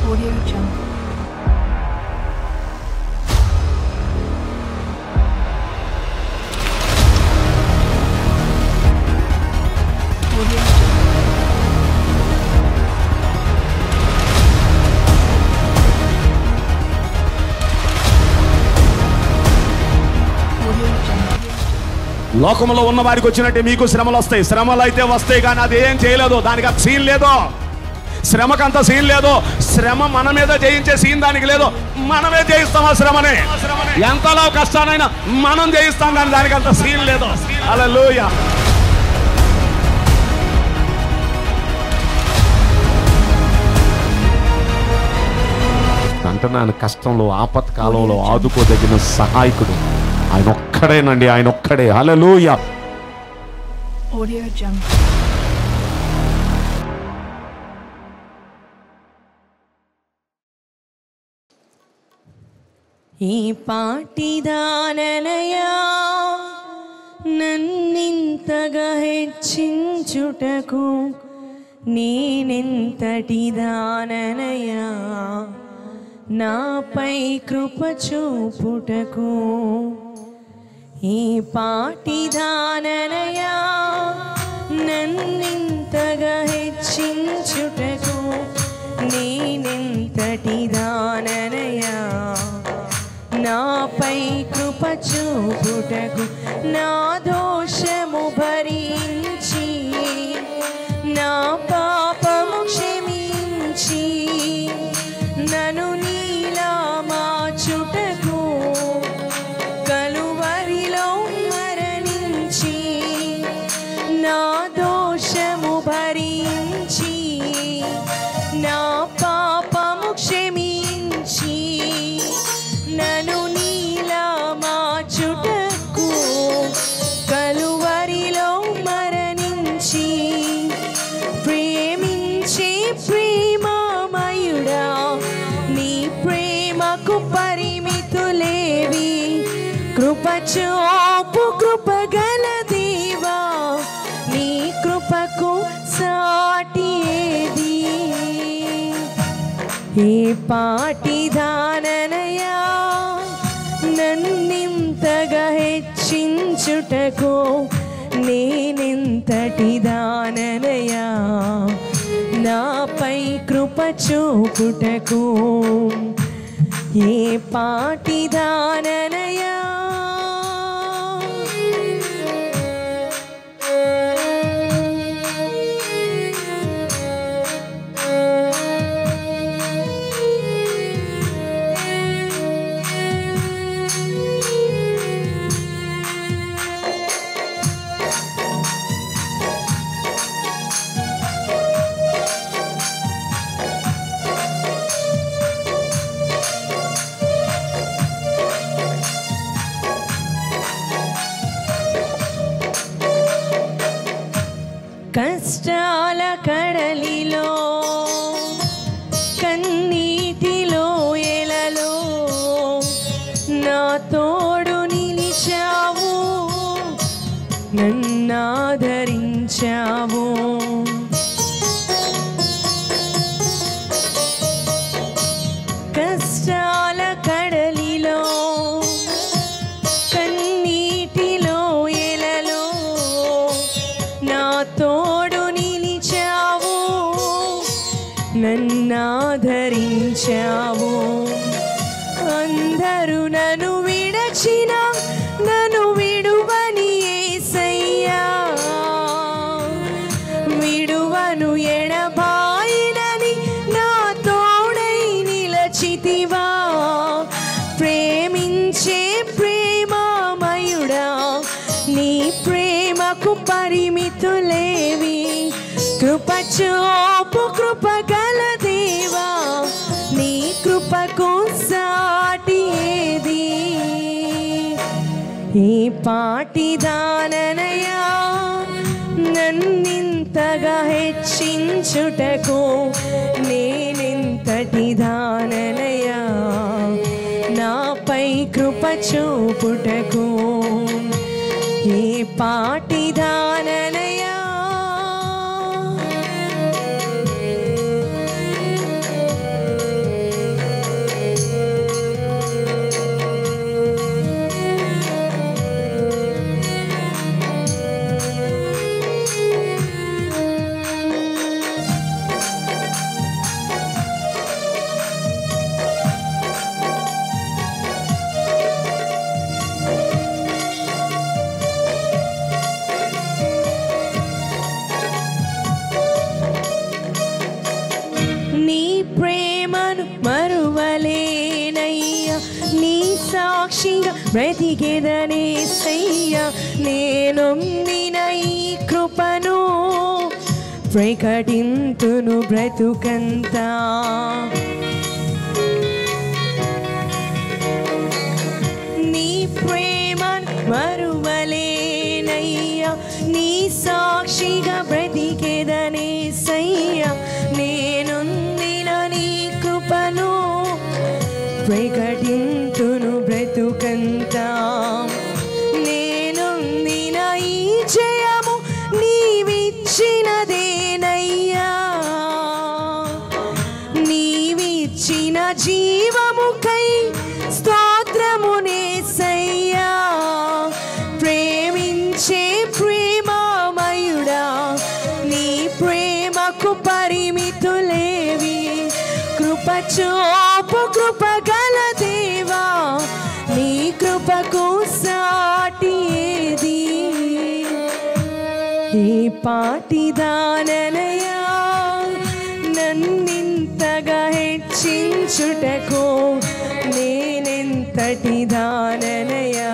Audio Jungle. Audio Jungle. Audio Jungle. లోకంలో ఉన్న వారికి వచ్చినట్టే మీకు శ్రమలు వస్తాయి శ్రమలు అయితే వస్తాయి కానీ అది ఏం చేయలేదు దానికి అంత సీన్ లేదు శ్రమకంత సీన్ లేదు శ్రమ మన మీద జయించే సీన్ దానికి లేదు మనమే జయిస్తాం ఆ శ్రమని ఎంతలో కష్టానైనా మనం జయిస్తాం కానీ దానికి అంత సీన్ లేదు అలా అంటున్నాను కష్టంలో ఆపత్కాలంలో ఆదుకోదగిన సహాయకుడు ఆయన ఒక్కడేనండి ఆయన ఒక్కడే హల్లెలూయా Audio Jungle. ఈ పాటిదాననయా నన్నింతగా హెచ్చించుటకు నేనెంతటి దాననయా నాపై కృప చూపుటకు ఈ పాటిదాననయా నన్నింతగా హెచ్చించుటకు నేనెంతటి దాననయా నాపై కృప చూపుటకు నా దోషము భరించి నా పాపము క్షమించి నను నీలా మార్చుటకు కలువరిలో మరణించి నా దోషము భరించి నా పాపము క్షమించి నను నీలా మార్చుటకు కలువరిలో మరణించి ప్రేమించి ప్రేమమయుడా నీ ప్రేమకు పరిమితులేవి కృప చూపు కృపగల దేవా నీ కృపకు సాటి ఏది ఏ పాటిదాననయా నన్నింతగా హెచ్చించుటకు నేనెంతటి దాననయా నాపై కృప చూపుటకు ఏ పాటిదాననయా కష్టాల కడలిలో కన్నీటిలో ఎలలో నా తోడు నిలిచావు నన్నాదరించావు కష్టాల కడలిలో కన్నీటిలో ఎలలో నా తోడు నిలిచావు నన్నాదరించావు అందరూ నన్ను విడచిన నన్ను విడువని ఏసయ్యా విడువను ఎడబాయినని నా తోడై నిలచితివా ప్రేమించే ప్రేమమయుడా నీ ప్రేమకు పరిమితులేవి కృప చూపు కృప గల దేవా నీ కృపకు సాటి ఏది ఈ పాటిదాననయా నన్నింతగా హెచ్చించుటకు నేనెంతటి దాననయా నాపై కృప చూపుటకు ఏ పాటిదాననయా నీ ప్రేమను మరువలేనయ్యా నీ సాక్షిగా బ్రతికేదనే సయ్యా నేను ఈ కృపను ప్రకటింతును బ్రతుకంతా నీ ప్రేమను మరువలేనయ్యా నీ సాక్షిగా బ్రతికేదనే సయ్యా నేనుందిన నీ కృపను ప్రకటింతును బ్రతుకంతా నేనుందిన ఈ జయము నీవిచ్చినదేనయ్యా నీవిచ్చిన జీవముకై స్తోత్రమునే సయ్యా ప్రేమించే ప్రేమామయుడా నీ ప్రేమకు పరిమితులేవి కృప చూపు కృప గల దేవా నీ కృపకు సాటి ఏది ఈ పాటిదాననయా నన్నింతగా హెచ్చించుటకు నేనెంతటి దాననయా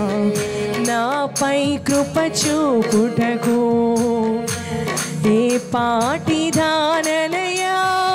నాపై కృప చూపుటకు ఏ పాటిదాననయా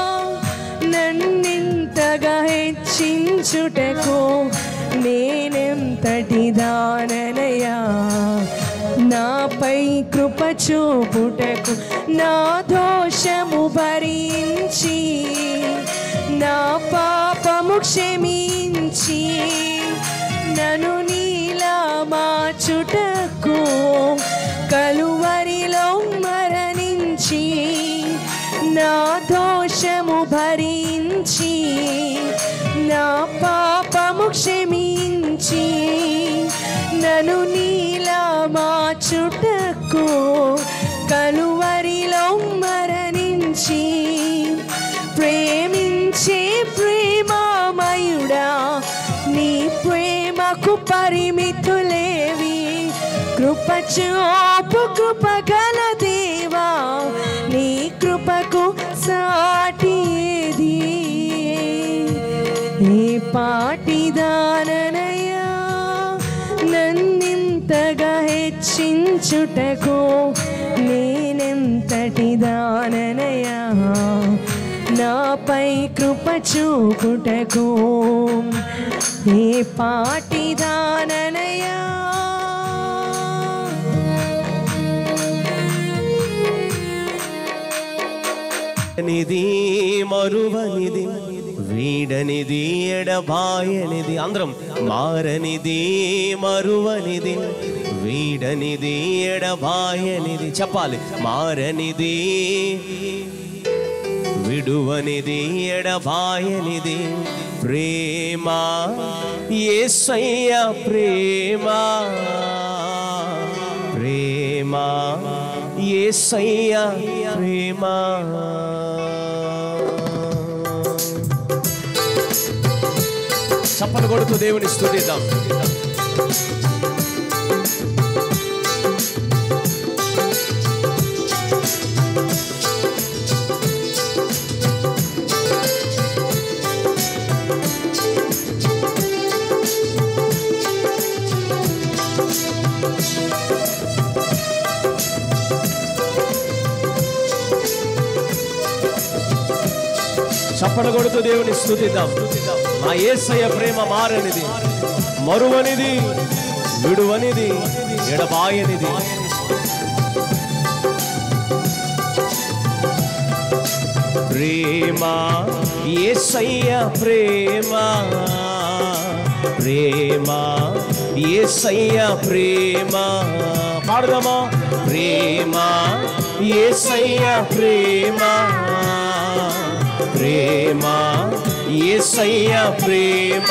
నన్నింతగా హెచ్చించుటకు నేనెంతటి దాననయా నాపై కృప చూపుటకు నా దోషము భరించి నా పాపము క్షమించి నన్ను నీలా మార్చుటకు కలువరిలో మరణించి నా దోషము భరించి నా పాపము క్షమించి నన్ను నీలా మార్చుటకు కలువరిలో మరణించి ప్రేమించే ప్రేమామయుడా నీ ప్రేమకు పరిమితులేవి కృప చూపు కృప గల దేవా నీ కృపకు సాటి ఏది నీ పాటిదాననయా నన్నింతగా హెచ్చించుటకు నేనెంతటి దాననయా నాపై కృప చూపుటకు ఏ పాటిదాననయా నిధి మరువనిది వీడనిది ఎడబాయనిది అందరం మారనిది మరువనిది వీడనిది ఎడబాయనిది చెప్పాలి మారనిది విడువనిది ఎడబాయనిది ప్రేమ ఏసయ్య ప్రేమ ప్రేమ ఏసయ్య ప్రేమ చప్పలు కొడుతూ దేవుని స్తుతిద్దాం చప్పలు కొడుతూ దేవుని స్తుతిద్దాం మా యేసయ్య ప్రేమ మారనిది మరువనిది విడువనిది ఎడబాయనిది ప్రేమ యేసయ్య ప్రేమ ప్రేమ యేసయ్య ప్రేమ పాడదామా ప్రేమ యేసయ్య ప్రేమ ప్రేమ యేసయ్య ప్రేమ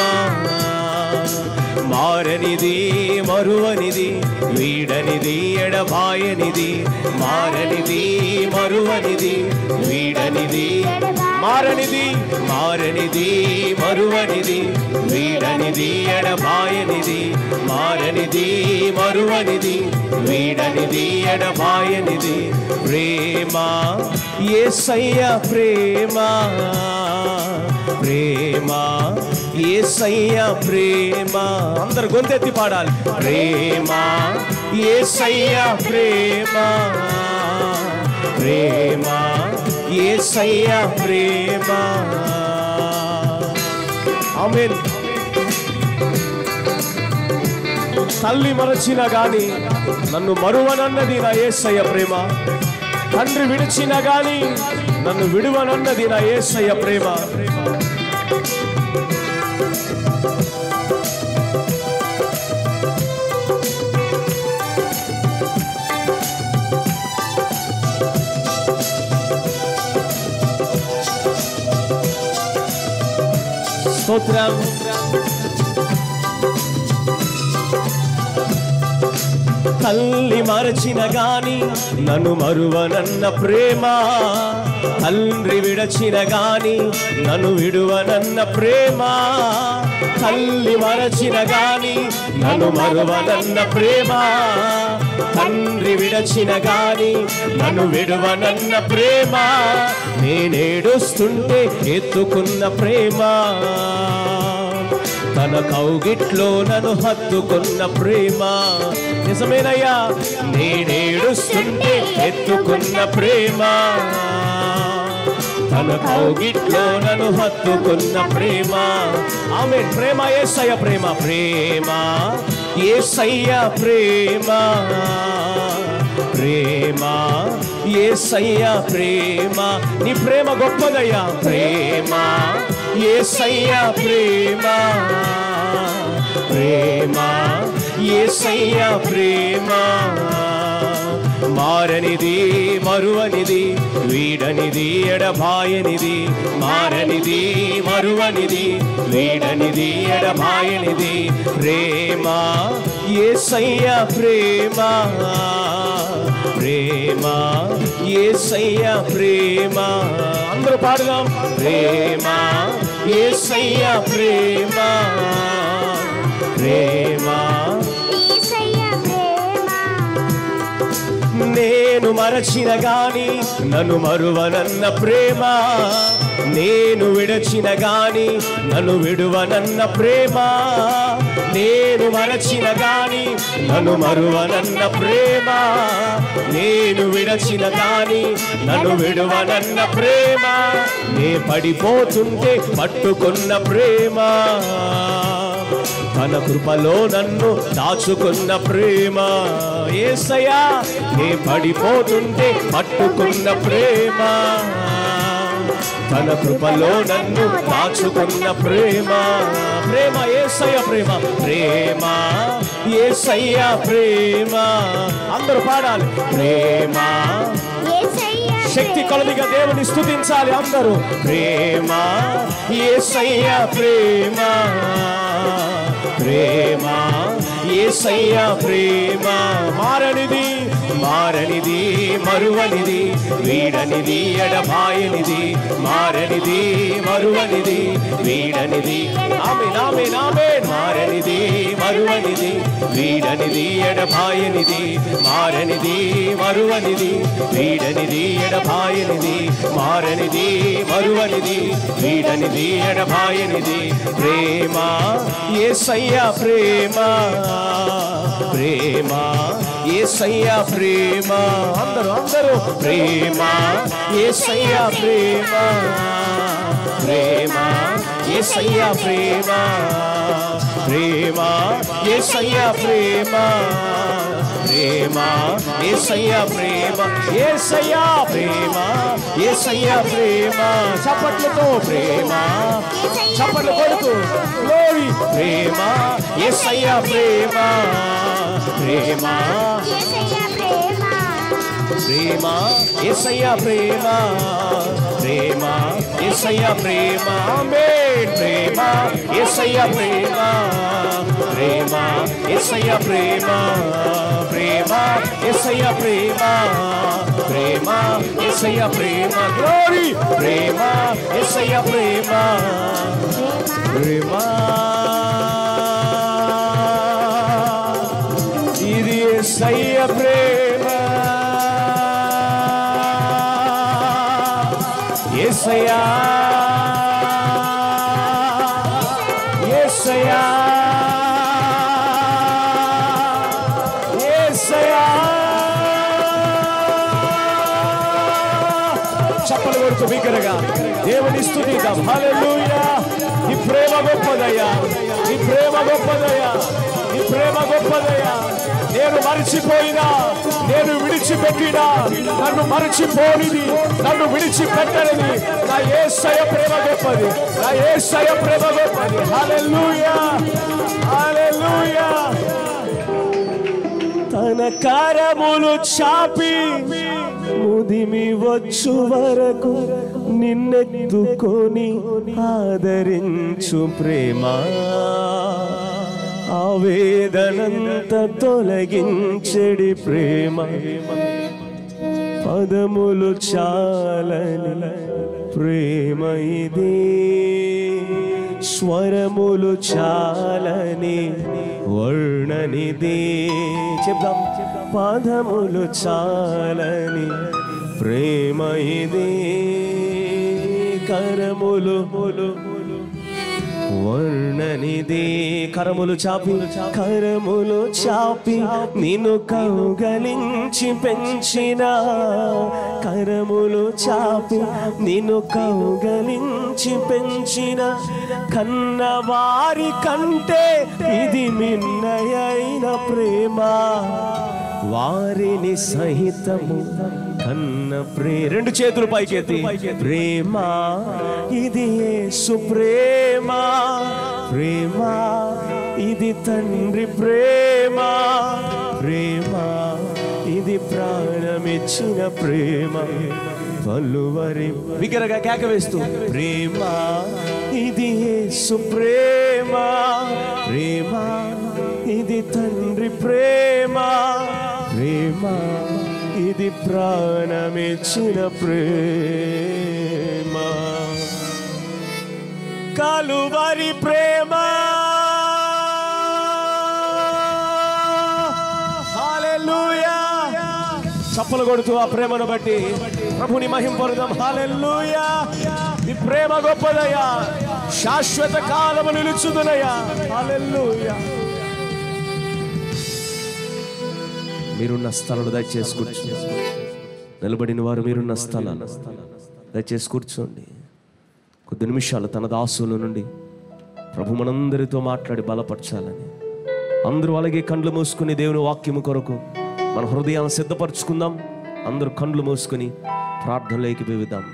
మారనిది మరువనిది వీడనిది ఎడబాయనిది మారనిది మరువనిది వీడనిది మారనిది మారనిది మరువనిది వీడనిది ఎడబాయనిది మారనిది మరువనిది వీడనిది ఎడబాయనిది ప్రేమ ఏసయ్య ప్రేమ ఏసయ్య ప్రేమ అందరు గొంతెత్తి పాడాలి ప్రేమ ఏసయ్య ప్రేమ ప్రేమ ఏసయ్య ప్రేమ ఆమేన్ తల్లి మరచిన గాని నన్ను మరువనన్నది నా ఏసయ్య ప్రేమ తండ్రి విడిచిన గాని నన్ను విడువనన్నది నా ఏసయ్య ప్రేమ స్తోత్రం తల్లి మరచిన గాని నన్ను మరువనన్న ప్రేమ తండ్రి విడచిన గాని నన్ను విడువనన్న ప్రేమ తల్లి మరచిన గాని నన్ను మరువనన్న ప్రేమ తండ్రి విడచిన గాని నన్ను విడువనన్న ప్రేమ నేనేడుస్తుంటే ఎత్తుకున్న ప్రేమ తన కౌగిట్లో నన్ను హత్తుకున్న ప్రేమ నిజమేనయ్యా నేనేడుస్తుంటే ఎత్తుకున్న ప్రేమ తన కౌగిట్లో నన్ను హత్తుకున్న ప్రేమ ఆమె ప్రేమ ఏసయ్య ప్రేమ ప్రేమ ఏసయ్య ప్రేమ ప్రేమ ఏసయ్య ప్రేమ నీ ప్రేమ గొప్పదయ్యా ప్రేమ ఏసయ్య ప్రేమ ప్రేమ ఏసయ్య ప్రేమ మారనిది మరువనిది వీడనిది ఎడబాయనిది మారనిది మరువనిది వీడనిది ఎడబాయనిది ప్రేమ ఏసయ్య ప్రేమ ప్రేమ ఏసయ్య ప్రేమ అందరూ పాడుదాం ప్రేమ ఏసయ్య ప్రేమ ప్రేమ ఈసయ్య ప్రేమ నేను మరచిన గాని నన్ను మరువనన్న ప్రేమ నేను విడచిన గాని నన్ను విడువనన్న ప్రేమ నేను మరచిన గాని నన్ను మరువనన్న ప్రేమ నేను విడచిన గాని నన్ను విడువనన్న ప్రేమ నే పడిపోతుంటే పట్టుకున్న ప్రేమ తన కృపలో నన్ను దాచుకున్న ప్రేమ ఏసయ్యా నే పడిపోతుంటే పట్టుకున్న ప్రేమ తన కృపలో నన్ను దాచుకున్న ప్రేమ ప్రేమ ఏసయ్య ప్రేమ ప్రేమ ఏసయ్య ప్రేమ అందరూ పాడాలి ప్రేమ ఈసయ్య శక్తి కొలదిగా దేవుని స్తుతించాలి అందరూ ప్రేమ ఏసయ్య ప్రేమ ప్రేమ ఏసయ్య ప్రేమ మారనిది మారనిది మరువనిది వీడనిది ఎడబాయనిది మారనిది మరువనిది వీడనిది ఆమె నామే నామే మారనిది మరువనిది వీడనిది ఎడబాయనిది మారనిది మరువనిది వీడనిది ఎడబాయనిది మారనిది మరువనిది వీడనిది ఎడబాయనిది ప్రేమ ఏసయ్య ప్రేమ ప్రేమ ఏసయ్య ప్రేమ అందరూ అందరూ ప్రేమ ఏసయ్య ప్రేమ ప్రేమ ఏసయ్య ప్రేమ ప్రేమ ఏసయ్య ప్రేమ ప్రేమ ఏసయ్య ప్రేమ ఏసయ్య ప్రేమ ఏసయ్య ప్రేమ చప్పట్లతో ప్రేమ చప్పట్లు కొడుతూ గ్లోరీ ప్రేమ ఏసయ్య ప్రేమ ప్రేమ ఈసయ్య ప్రేమ ప్రేమ ఏసయ్య ప్రేమ ప్రేమ ఏసయ్య ప్రేమ ఆమేన్ ప్రేమ ఏసయ్య ప్రేమ ప్రేమ ఏసయ్య ప్రేమ ప్రేమ ఏసయ్య ప్రేమ ప్రేమ ఏసయ్య ప్రేమ గ్లోరీ ప్రేమ ఏసయ్య ప్రేమ ప్రేమ ఇది ఏసయ్య ప్రేమ ఏసయ్యా కొడుతూ బిగ్గరగా దేవుని స్థుతిద్దాం హల్లెలూయా ఈ ప్రేమ గొప్పదయ్యా ఈ ప్రేమ గొప్పదయ్యా ఈ ప్రేమ గొప్పదయ్యా నేను మరిచిపోయినా నేను విడిచిపెట్టినా నన్ను మరిచిపోనిది నన్ను విడిచిపెట్టనిది నా ఏసయ ప్రేమ గొప్పది నా ఏసయ ప్రేమ గొప్పది హల్లెలూయా హల్లెలూయా తన కారములు చాపి ముదిమి వచ్చు వరకు నిన్నెత్తుకొని ఆదరించు ప్రేమ ఆవేదనంత తొలగించెడి ప్రేమ పదములు చాలని ప్రేమ ఇది స్వరములు చాలని వర్ణనిది చెప్దాం పదములు చాలని ప్రేమ ఇది కరములు వర్ణనిది కరములు చాపి కరములు చాపి నిన్ను కౌగలించి పెంచిన కరములు చాపి నిన్ను కౌగలించి పెంచిన కన్నవారి కంటే ఇది మిన్నయైన ప్రేమ వారిని సహితము కన్న ప్రే రెండు చేతులు పైకెత్తి ప్రేమ ఇది యేసు ప్రేమ ప్రేమ ఇది తండ్రి ప్రేమ ప్రేమ ఇది ప్రాణమిచ్చిన ప్రేమ పలువరి బిగ్గరగా కేక వేస్తూ ప్రేమ ఇది యేసు ప్రేమ ప్రేమ ఇది తండ్రి ప్రేమ ప్రేమ ఇది ప్రాణమిచ్చిన ప్రేమ కలువరి ప్రేమ హల్లెలూయా చప్పలు కొడుతూ ఆ ప్రేమను బట్టి ప్రభుని మహింపరుదాం హాలెల్లుయా ఈ ప్రేమ గొప్పదయ్యా శాశ్వత కాలము నిలుచుదునయ్యా హాలెల్లుయా మీరున్న స్థలాలు దయచేసి కూర్చోండి నిలబడిన వారు మీరున్న స్థలాలు దయచేసి కూర్చోండి కొద్ది నిమిషాలు తన దాసుల నుండి ప్రభు మనందరితో మాట్లాడి బలపరచాలని అందరూ అలాగే కండ్లు మూసుకుని దేవుని వాక్యము కొరకు మన హృదయాన్ని సిద్ధపరచుకుందాం అందరూ కండ్లు మూసుకుని ప్రార్థనలోకి వివిదాం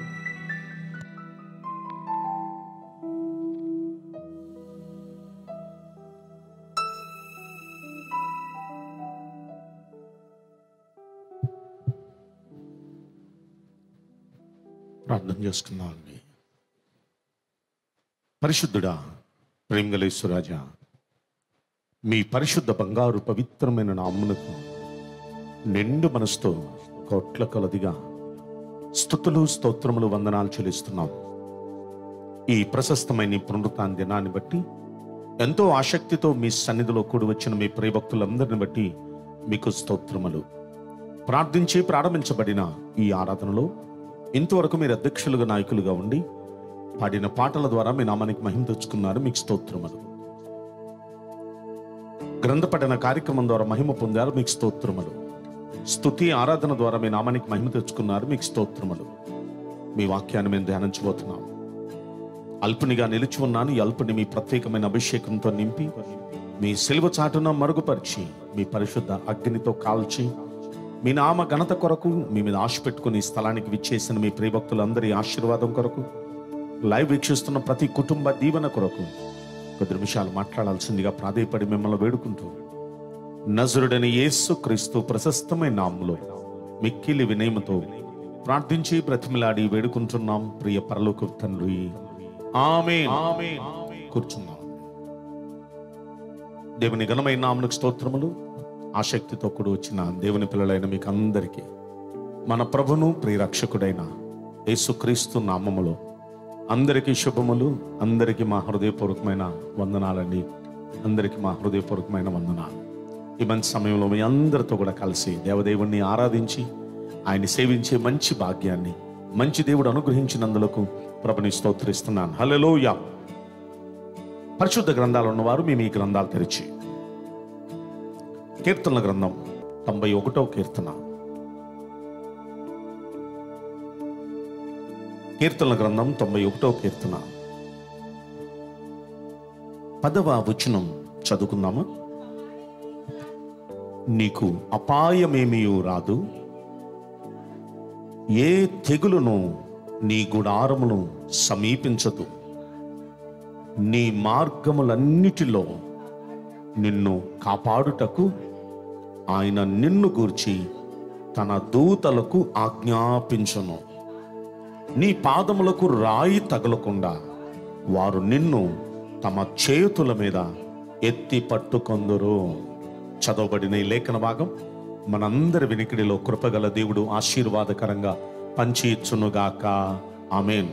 ప్రార్థన చేసుకుందాం అండి పరిశుద్ధుడా ప్రేమగలేశ్వరాజా మీ పరిశుద్ధ బంగారు పవిత్రమైన నామ్మునకు నిండు మనసుతో కోట్ల కొలదిగా స్థుతులు స్తోత్రములు వందనాలు చెల్లిస్తున్నాం ఈ ప్రశస్తమైన ఈ పునరుత్న దినాన్ని బట్టి ఎంతో ఆసక్తితో మీ సన్నిధిలో కూడి వచ్చిన మీ ప్రియభక్తులందరిని బట్టి మీకు స్తోత్రములు ప్రార్థించి ప్రారంభించబడిన ఈ ఆరాధనలో ఇంతవరకు మీరు అధ్యక్షులుగా నాయకులుగా ఉండి పాడిన పాటల ద్వారా మీ నామానికి మహిమ తెచ్చుకున్నారు మీకు స్తోత్రములు గ్రంథపఠన కార్యక్రమం ద్వారా మహిమ పొందారు మీకు స్తోత్రములు స్తుతి ఆరాధన ద్వారా మీ నామానికి మహిమ తెచ్చుకున్నారు మీకు స్తోత్రములు మీ వాక్యాన్ని మేము ధ్యానించబోతున్నాం అల్పునిగా నిలిచి ఉన్నాను ఈ అల్పుని మీ ప్రత్యేకమైన అభిషేకంతో నింపి మీ సెలవ చాటున మరుగుపరిచి మీ పరిశుద్ధ అగ్నితో కాల్చి మీ నామ ఘనత కొరకు మీ మీద ఆశ పెట్టుకుని ఈ స్థలానికి విచ్చేసిన మీ ప్రియభక్తులందరి ఆశీర్వాదం కొరకు లైవ్ వీక్షిస్తున్న ప్రతి కుటుంబ దీవెన కొరకు కొద్ది నిమిషాలు మాట్లాడాల్సిందిగా ప్రాధేయపడి మిమ్మల్ని వేడుకుంటూ నజరుడని యేసు క్రీస్తు ప్రశస్తమైన నామంలో మిక్కిలి వినయముతో ప్రార్థించి బ్రతిమిలాడి వేడుకుంటున్నాం ప్రియ పరలోక తండ్రి ఆమె కూర్చున్నాం దేవుని ఘనమైన నామనికి స్తోత్రములు ఆసక్తితో కూడి వచ్చిన దేవుని పిల్లలైన మీకు అందరికీ మన ప్రభును ప్రియరక్షకుడైన యేసుక్రీస్తు నామములో అందరికీ శుభములు అందరికీ మా హృదయపూర్వకమైన వందనాలండి అందరికీ మా హృదయపూర్వకమైన వందనాలు ఈ మంచి సమయంలో మీ అందరితో కూడా కలిసి దేవదేవుణ్ణి ఆరాధించి ఆయన్ని సేవించే మంచి భాగ్యాన్ని మంచి దేవుడు అనుగ్రహించినందులకు ప్రభుని స్తోత్రిస్తున్నాను హల్లెలూయా పరిశుద్ధ గ్రంథాలు ఉన్నవారు మేము ఈ గ్రంథాలు తెరిచి కీర్తనల గ్రంథం తొంభై ఒకటో కీర్తన కీర్తనల గ్రంథం తొంభై ఒకటో కీర్తన పదవ వచనం చదువుకుందామా నీకు అపాయమేమీ రాదు ఏ తెగులును నీ గుడారమును సమీపించదు నీ మార్గములన్నిటిలో నిన్ను కాపాడుటకు ఆయన నిన్ను గూర్చి తన దూతలకు ఆజ్ఞాపించును నీ పాదములకు రాయి తగలకుండా వారు నిన్ను తమ చేతుల మీద ఎత్తి పట్టుకొందురు చదవబడిన ఈ లేఖన భాగం మనందరి వినికిడిలో కృపగల దేవుడు ఆశీర్వాదకరంగా పంచి ఇచ్చునుగాక ఆమెన్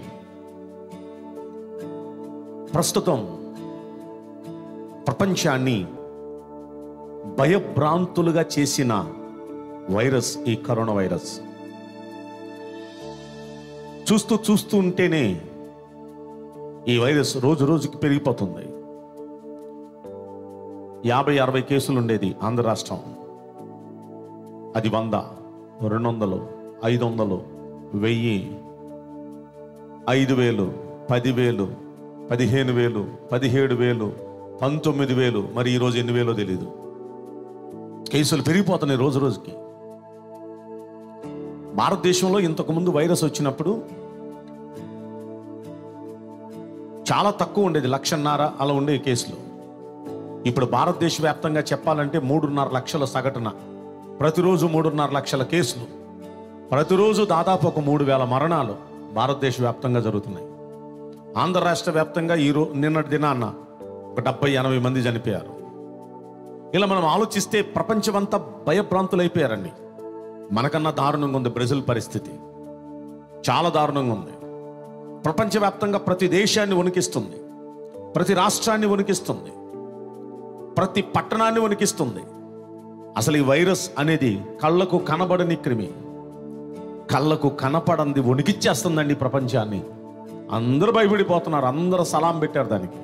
ప్రస్తుతం ప్రపంచాన్ని భయభ్రాంతులుగా చేసిన వైరస్ ఈ కరోనా వైరస్ చూస్తూ చూస్తూ ఉంటేనే ఈ వైరస్ రోజు రోజుకి పెరిగిపోతుంది యాభై అరవై కేసులు ఉండేది ఆంధ్ర రాష్ట్రం అది వంద రెండు వందలు ఐదు వందలు వెయ్యి ఐదు వేలు పదివేలు పదిహేను వేలు పదిహేడు వేలు పంతొమ్మిది వేలు మరి ఈరోజు ఎన్ని వేలో తెలియదు కేసులు పెరిగిపోతున్నాయి రోజు రోజుకి భారతదేశంలో ఇంతకుముందు వైరస్ వచ్చినప్పుడు చాలా తక్కువ ఉండేది లక్షన్నర అలా ఉండే కేసులు ఇప్పుడు భారతదేశ వ్యాప్తంగా చెప్పాలంటే మూడున్నర లక్షల సగటున ప్రతిరోజు మూడున్నర లక్షల కేసులు ప్రతిరోజు దాదాపు ఒక మూడు వేల మరణాలు భారతదేశ వ్యాప్తంగా జరుగుతున్నాయి ఆంధ్ర రాష్ట్ర వ్యాప్తంగా ఈ రో నిన్నటి దినాన్న ఒక డెబ్బై ఎనభై మంది చనిపోయారు ఇలా మనం ఆలోచిస్తే ప్రపంచమంతా భయభ్రాంతులైపోయారండి మనకన్నా దారుణంగా ఉంది బ్రెజిల్ పరిస్థితి చాలా దారుణంగా ఉంది ప్రపంచవ్యాప్తంగా ప్రతి దేశాన్ని వణికిస్తుంది ప్రతి రాష్ట్రాన్ని వణికిస్తుంది ప్రతి పట్టణాన్ని వణికిస్తుంది అసలు ఈ వైరస్ అనేది కళ్ళకు కనబడని క్రిమి కళ్ళకు కనపడంది వణికిచ్చేస్తుందండి ఈ ప్రపంచాన్ని అందరూ భయపడిపోతున్నారు అందరూ సలాం పెట్టారు దానికి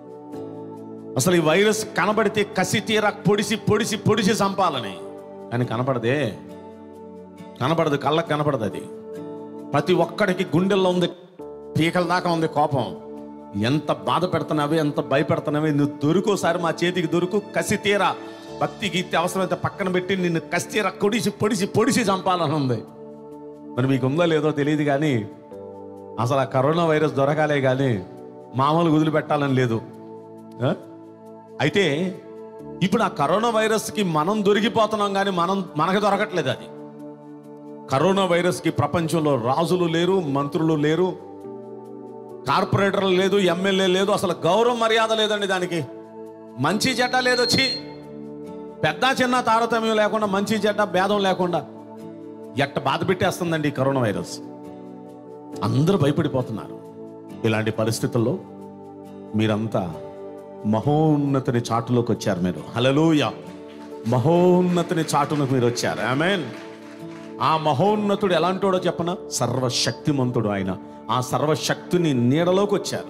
అసలు ఈ వైరస్ కనబడితే కసి తీరా పొడిసి పొడిసి పొడిసి చంపాలని కానీ కనపడదే కనపడదు కళ్ళకు కనపడదు అది ప్రతి ఒక్కడికి గుండెల్లో ఉంది పీకల దాకా ఉంది కోపం ఎంత బాధ పెడుతున్నావే ఎంత భయపెడుతున్నావే నువ్వు దొరుకోసారి మా చేతికి దొరుకు కసి తీరా భక్తి గీతి అవసరమైతే పక్కన పెట్టి నిన్ను కసి తీరా కొడిసి పొడిసి పొడిసి చంపాలని ఉంది మరి మీకు ఉందో లేదో తెలియదు కానీ అసలు ఆ కరోనా వైరస్ దొరకాలే కానీ మామూలు వదిలిపెట్టాలని లేదు ఆ? అయితే ఇప్పుడు ఆ కరోనా వైరస్కి మనం దొరికిపోతున్నాం కానీ మనం మనకు దొరకట్లేదు అది కరోనా వైరస్కి ప్రపంచంలో రాజులు లేరు మంత్రులు లేరు కార్పొరేటర్లు లేదు ఎమ్మెల్యే లేదు అసలు గౌరవ మర్యాద లేదండి దానికి మంచి చెడ్డ లేదు వచ్చి పెద్ద చిన్న తారతమ్యం లేకుండా మంచి చెడ్డ భేదం లేకుండా ఎట్ట బాధ పెట్టేస్తుందండి ఈ కరోనా వైరస్ అందరూ భయపడిపోతున్నారు ఇలాంటి పరిస్థితుల్లో మీరంతా మహోన్నతిని చాటులోకి వచ్చారు మీరు హలలోయ మహోన్నతిని చాటులకు మీరు వచ్చారు ఆమెన్ ఆ మహోన్నతుడు ఎలాంటోడో చెప్పన సర్వశక్తిమంతుడు ఆయన ఆ సర్వశక్తిని నీడలోకి వచ్చారు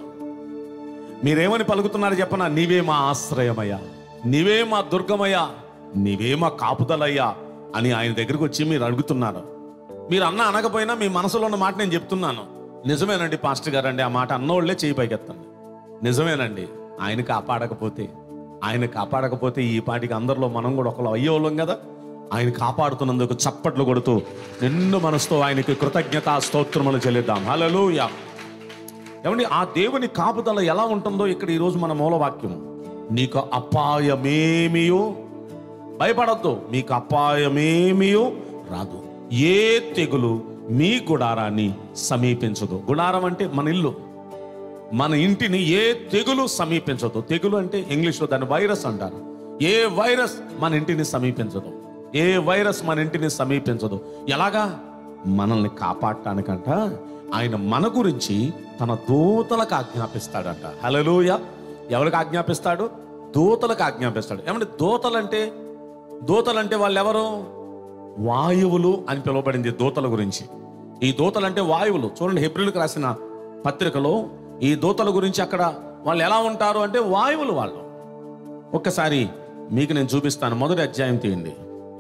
మీరేమని పలుకుతున్నారు చెప్పన నీవే మా ఆశ్రయమయ్యా నీవే మా దుర్గమయ్యా నీవే మా కాపుదలయ్యా అని ఆయన దగ్గరికి వచ్చి మీరు అడుగుతున్నారు మీరు అన్న అనకపోయినా మీ మనసులో ఉన్న మాట నేను చెప్తున్నాను నిజమేనండి పాస్టర్ గారు అండి ఆ మాట అన్నోళ్లే చేయి పైకెత్తండి నిజమేనండి ఆయన కాపాడకపోతే ఆయన కాపాడకపోతే ఈ పాటికి అందరిలో మనం కూడా ఒకళ్ళు అయ్యేవాళ్ళం కదా ఆయన కాపాడుతున్నందుకు చప్పట్లు కొడుతూ నిన్ను మనసుతో ఆయనకి కృతజ్ఞత స్తోత్రములు చెల్లిద్దాం హల్లెలూయా ఏమండి ఆ దేవుని కాపుదల ఎలా ఉంటుందో ఇక్కడ ఈరోజు మన మూలవాక్యం నీకు అపాయమేమియో భయపడద్దు మీకు అపాయమేమియో రాదు ఏ తెగులు మీ గుడారాన్ని సమీపించదు గుడారం అంటే మన ఇల్లు మన ఇంటిని ఏ తెగులు సమీపించదు తెగులు అంటే ఇంగ్లీష్లో దాన్ని వైరస్ అంటారు ఏ వైరస్ మన ఇంటిని సమీపించదు ఏ వైరస్ మన ఇంటిని సమీపించదు ఎలాగా మనల్ని కాపాడటానికంట ఆయన మన గురించి తన దూతలకు ఆజ్ఞాపిస్తాడంట హలోయ ఎవరికి ఆజ్ఞాపిస్తాడు దూతలకు ఆజ్ఞాపిస్తాడు ఏమంటే దూతలంటే దూతలంటే వాళ్ళు ఎవరు వాయువులు అని పిలువబడింది దూతల గురించి ఈ దూతలంటే వాయువులు చూడండి హెబ్రిల్కి రాసిన పత్రికలో ఈ దూతల గురించి అక్కడ వాళ్ళు ఎలా ఉంటారు అంటే వాయువులు వాళ్ళు ఒక్కసారి మీకు నేను చూపిస్తాను మొదటి అధ్యాయం తీయండి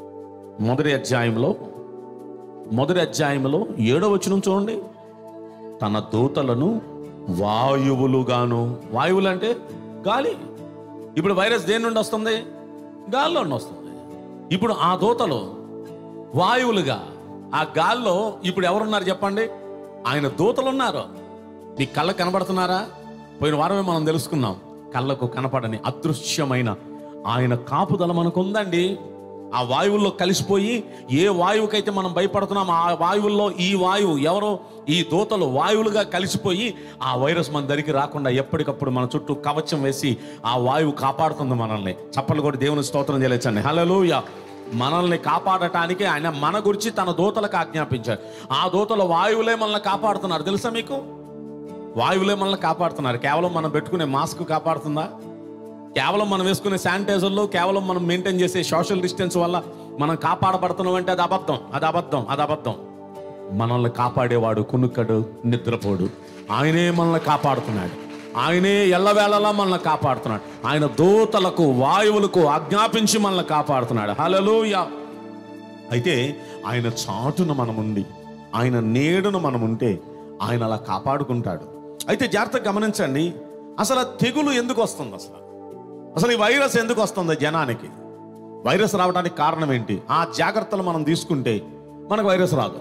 మొదటి అధ్యాయంలో మొదటి అధ్యాయంలో ఏడో వచనం చూడండి తన దూతలను వాయువులుగాను వాయువులు అంటే గాలి ఇప్పుడు వైరస్ దేని నుండి వస్తుంది గాల్లో నుండి వస్తుంది ఇప్పుడు ఆ దూతలు వాయువులుగా ఆ గాల్లో ఇప్పుడు ఎవరున్నారు చెప్పండి ఆయన దూతలు ఉన్నారు నీ కళ్ళకు కనబడుతున్నారా పోయిన వారమే మనం తెలుసుకున్నాం కళ్ళకు కనపడని అదృశ్యమైన ఆయన కాపుదల మనకు ఉందండి ఆ వాయువుల్లో కలిసిపోయి ఏ వాయువుకైతే మనం భయపడుతున్నాం ఆ వాయువుల్లో ఈ వాయువు ఎవరో ఈ దూతలు వాయువులుగా కలిసిపోయి ఆ వైరస్ మన దగ్గరికి రాకుండా ఎప్పటికప్పుడు మన చుట్టూ కవచం వేసి ఆ వాయువు కాపాడుతుంది మనల్ని చప్పలు కూడా దేవుని స్తోత్రం చేయలేచండి హలోయ మనల్ని కాపాడటానికి ఆయన మన గురించి తన దూతలకు ఆజ్ఞాపించాడు ఆ దూతల వాయువులే మనల్ని కాపాడుతున్నారు తెలుసా మీకు వాయువులే మనల్ని కాపాడుతున్నారు కేవలం మనం పెట్టుకునే మాస్క్ కాపాడుతుందా కేవలం మనం వేసుకునే శానిటైజర్లు కేవలం మనం మెయింటైన్ చేసే సోషల్ డిస్టెన్స్ వల్ల మనం కాపాడబడుతున్నాం అంటే అది అబద్ధం అది అబద్ధం అది అబద్ధం మనల్ని కాపాడేవాడు కునుక్కడు నిద్రపోడు ఆయనే మనల్ని కాపాడుతున్నాడు ఆయనే ఎల్లవేళలా మనల్ని కాపాడుతున్నాడు ఆయన దూతలకు వాయువులకు ఆజ్ఞాపించి మనల్ని కాపాడుతున్నాడు హలలోయ అయితే ఆయన చాటున మనముండి ఆయన నీడను మనముంటే ఆయన అలా కాపాడుకుంటాడు అయితే జాగ్రత్తగా గమనించండి అసలు ఆ తెగులు ఎందుకు వస్తుంది అసలు అసలు ఈ వైరస్ ఎందుకు వస్తుంది జనానికి వైరస్ రావడానికి కారణం ఏంటి ఆ జాగ్రత్తలు మనం తీసుకుంటే మనకు వైరస్ రాదు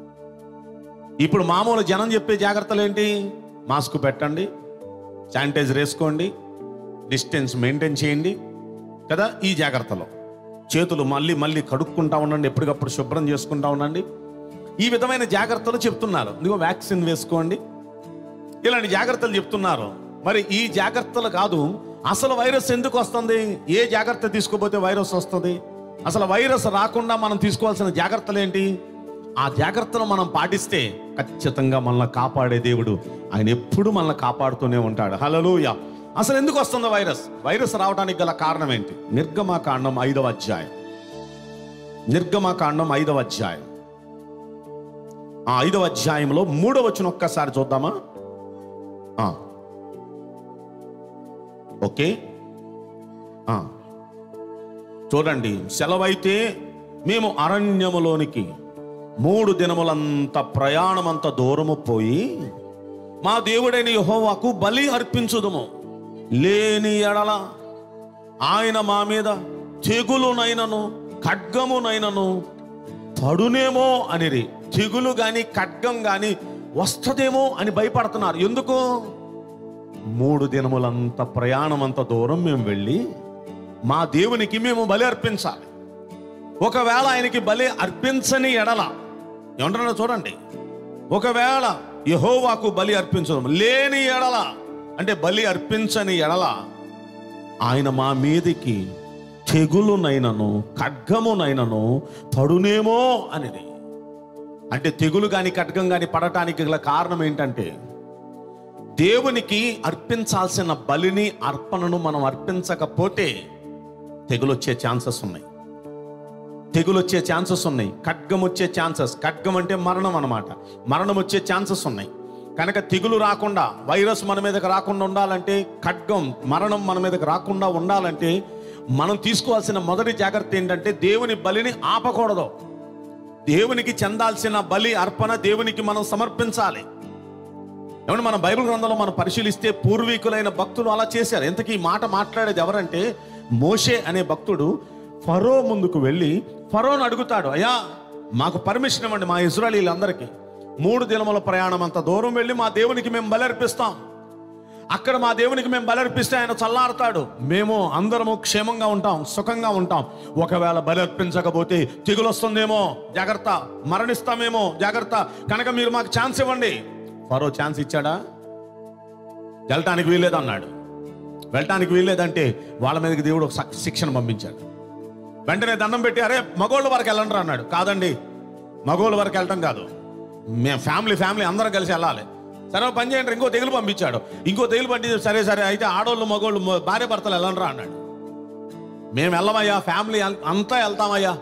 ఇప్పుడు మామూలు జనం చెప్పే జాగ్రత్తలు ఏంటి మాస్క్ పెట్టండి శానిటైజర్ వేసుకోండి డిస్టెన్స్ మెయింటైన్ చేయండి కదా ఈ జాగ్రత్తలు చేతులు మళ్ళీ మళ్ళీ కడుక్కుంటా ఉండండి ఎప్పటికప్పుడు శుభ్రం చేసుకుంటా ఉండండి ఈ విధమైన జాగ్రత్తలు చెప్తున్నారు ఇదిగో వ్యాక్సిన్ వేసుకోండి ఇలాంటి జాగ్రత్తలు చెప్తున్నారు మరి ఈ జాగ్రత్తలు కాదు అసలు వైరస్ ఎందుకు వస్తుంది ఏ జాగ్రత్త తీసుకోపోతే వైరస్ వస్తుంది అసలు వైరస్ రాకుండా మనం తీసుకోవాల్సిన జాగ్రత్తలు ఏంటి ఆ జాగ్రత్తలు మనం పాటిస్తే ఖచ్చితంగా మనల్ని కాపాడే దేవుడు ఆయన ఎప్పుడు మనల్ని కాపాడుతూనే ఉంటాడు హలలోయ అసలు ఎందుకు వస్తుంది వైరస్ వైరస్ రావడానికి గల కారణం ఏంటి నిర్గమాకాండం ఐదవ అధ్యాయం నిర్గమాకాండం ఐదవ అధ్యాయం ఆ ఐదవ అధ్యాయంలో మూడవ వచ్చిన ఒక్కసారి చూద్దామా ఆ. ఓకే ఆ. చూడండి సెలవైతే మేము అరణ్యములోనికి మూడు దినములంత ప్రయాణమంత దూరము పోయి మా దేవుడైన యెహోవాకు బలి అర్పించుదుము లేని ఎడల ఆయన మా మీద తెగులునైనను ఖడ్గమునైనను పడునేమో అనిరి తెగులు గాని ఖడ్గం గాని వస్తదేమో అని భయపడుతున్నారు ఎందుకు మూడు దినములంత ప్రయాణం అంత దూరం మేము వెళ్ళి మా దేవునికి మేము బలి అర్పించాలి ఒకవేళ ఆయనకి బలి అర్పించని ఎడల ఏమంటున్నారో చూడండి ఒకవేళ యహోవాకు బలి అర్పించడం లేని ఎడల అంటే బలి అర్పించని ఎడల ఆయన మా మీదికి తెగులునైనను ఖడ్గమునైనను పడునేమో అనేది అంటే తెగులు గాని ఖడ్గం గాని పడటానికి గల కారణం ఏంటంటే దేవునికి అర్పించాల్సిన బలిని అర్పణను మనం అర్పించకపోతే తెగులు వచ్చే ఛాన్సెస్ ఉన్నాయి తెగులు వచ్చే ఛాన్సెస్ ఉన్నాయి ఖడ్గం వచ్చే ఛాన్సెస్ ఖడ్గం అంటే మరణం అన్నమాట మరణం వచ్చే ఛాన్సెస్ ఉన్నాయి కనుక తెగులు రాకుండా వైరస్ మన మీదకి రాకుండా ఉండాలంటే ఖడ్గం మరణం మన మీదకి రాకుండా ఉండాలంటే మనం తీసుకోవాల్సిన మొదటి జాగ్రత్త ఏంటంటే దేవుని బలిని ఆపకూడదు దేవునికి చెందాల్సిన బలి అర్పణ దేవునికి మనం సమర్పించాలి ఏమంటే మన బైబిల్ గ్రంథంలో మనం పరిశీలిస్తే పూర్వీకులైన భక్తులు అలా చేశారు ఎంతకీ ఈ మాట మాట్లాడేది ఎవరంటే మోషే అనే భక్తుడు ఫరో ముందుకు వెళ్ళి ఫరోను అడుగుతాడు అయ్యా మాకు పర్మిషన్ ఇవ్వండి మా ఇజ్రాయలీలందరికీ మూడు దినముల ప్రయాణం అంత దూరం వెళ్ళి మా దేవునికి మేము బలర్పిస్తాం అక్కడ మా దేవునికి మేము బలర్పిస్తే ఆయన చల్లారుతాడు మేము అందరము క్షేమంగా ఉంటాం సుఖంగా ఉంటాం ఒకవేళ బలర్పించకపోతే తెగులు వస్తుందేమో జాగ్రత్త మరణిస్తామేమో జాగ్రత్త కనుక మీరు మాకు ఛాన్స్ ఇవ్వండి ఫరో ఛాన్స్ ఇచ్చాడా వెళ్ళటానికి వీల్లేదు అన్నాడు వెళ్ళటానికి వీల్లేదంటే వాళ్ళ మీదకి దేవుడు ఒక శ- శిక్షణ పంపించాడు వెంటనే దండం పెట్టి అరే మగోళ్ళ వరకు వెళ్ళండి అన్నాడు కాదండి మగోళ్ళ వరకు వెళ్ళటం కాదు మేము ఫ్యామిలీ ఫ్యామిలీ అందరం కలిసి వెళ్ళాలి సరే ఓ పని చేయండి ఇంకో తెగులు పంపించాడు ఇంకో తెగులు పంపించి సరే సరే అయితే ఆడోళ్ళు మగోళ్ళు మ- భార్య భర్తలు వెళ్ళండిరా అన్నాడు మేము వెళ్ళమయ్యా ఫ్యామిలీ అం- అంతా వెళ్తామయ్యా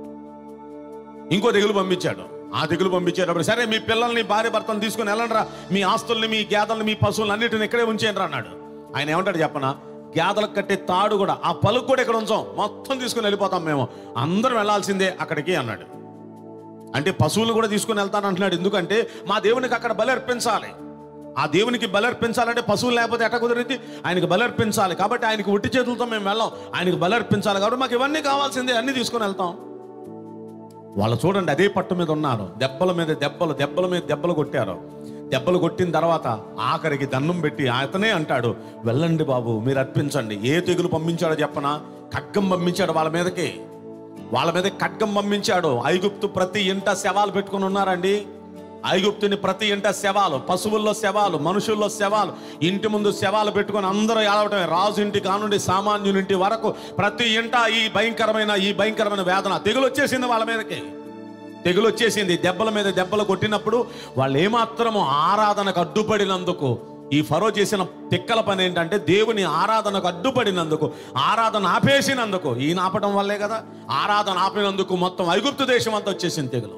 ఇంకో తెగులు పంపించాడు ఆ తెగులు పంపించేటప్పుడు సరే మీ పిల్లల్ని భార్య భర్తలు తీసుకుని వెళ్ళండిరా మీ ఆస్తుల్ని మీ గేదల్ని మీ పశువులు అన్నిటిని ఇక్కడే ఉంచేయండి అన్నాడు ఆయన ఏమంటాడు చెప్పనా గేదలకు కట్టే తాడు కూడా ఆ పలుకు కూడా ఇక్కడ ఉంచాం మొత్తం తీసుకుని వెళ్ళిపోతాం మేము అందరం వెళ్ళాల్సిందే అక్కడికి అన్నాడు అంటే పశువులు కూడా తీసుకుని వెళ్తాను అంటున్నాడు ఎందుకంటే మా దేవునికి అక్కడ బలి అర్పించాలి ఆ దేవునికి బలి అర్పించాలంటే పశువులు లేకపోతే ఎట్ట కుదిరింది ఆయనకి బలి అర్పించాలి కాబట్టి ఆయనకి ఒట్టి చేతులతో మేము వెళ్ళాం ఆయనకి బలి అర్పించాలి కాబట్టి మాకు ఇవన్నీ కావాల్సిందే అన్ని తీసుకొని వెళ్తాం వాళ్ళు చూడండి అదే పట్టు మీద ఉన్నారు దెబ్బల మీద దెబ్బలు దెబ్బల మీద దెబ్బలు కొట్టారు దెబ్బలు కొట్టిన తర్వాత ఆఖరికి దండం పెట్టి అతనే అంటాడు వెళ్ళండి బాబు మీరు అర్పించండి ఏ తెగులు పంపించాడో చెప్పనా ఖడ్గం పంపించాడు వాళ్ళ మీదకి వాళ్ళ మీద ఖడ్గం పంపించాడు ఐగుప్తు ప్రతి ఇంట శవాలు పెట్టుకుని ఉన్నారండి ఐగుప్తుని ప్రతి ఇంట శవాలు పశువుల్లో శవాలు మనుషుల్లో శవాలు ఇంటి ముందు శవాలు పెట్టుకొని అందరూ ఏడవటమే రాజు ఇంటి కానుండి సామాన్యునింటి వరకు ప్రతి ఇంట ఈ భయంకరమైన ఈ భయంకరమైన వేదన తెగులు వచ్చేసింది వాళ్ళ మీదకి తెగులు వచ్చేసింది దెబ్బల మీద దెబ్బలు కొట్టినప్పుడు వాళ్ళు ఏమాత్రము ఆరాధనకు అడ్డుపడినందుకు ఈ ఫరో చేసిన తిక్కల పని ఏంటంటే దేవుని ఆరాధనకు అడ్డుపడినందుకు ఆరాధన ఆపేసినందుకు ఈయన ఆపడం వల్లే కదా ఆరాధన ఆపినందుకు మొత్తం ఐగుప్తు దేశం అంతా వచ్చేసింది తెగులు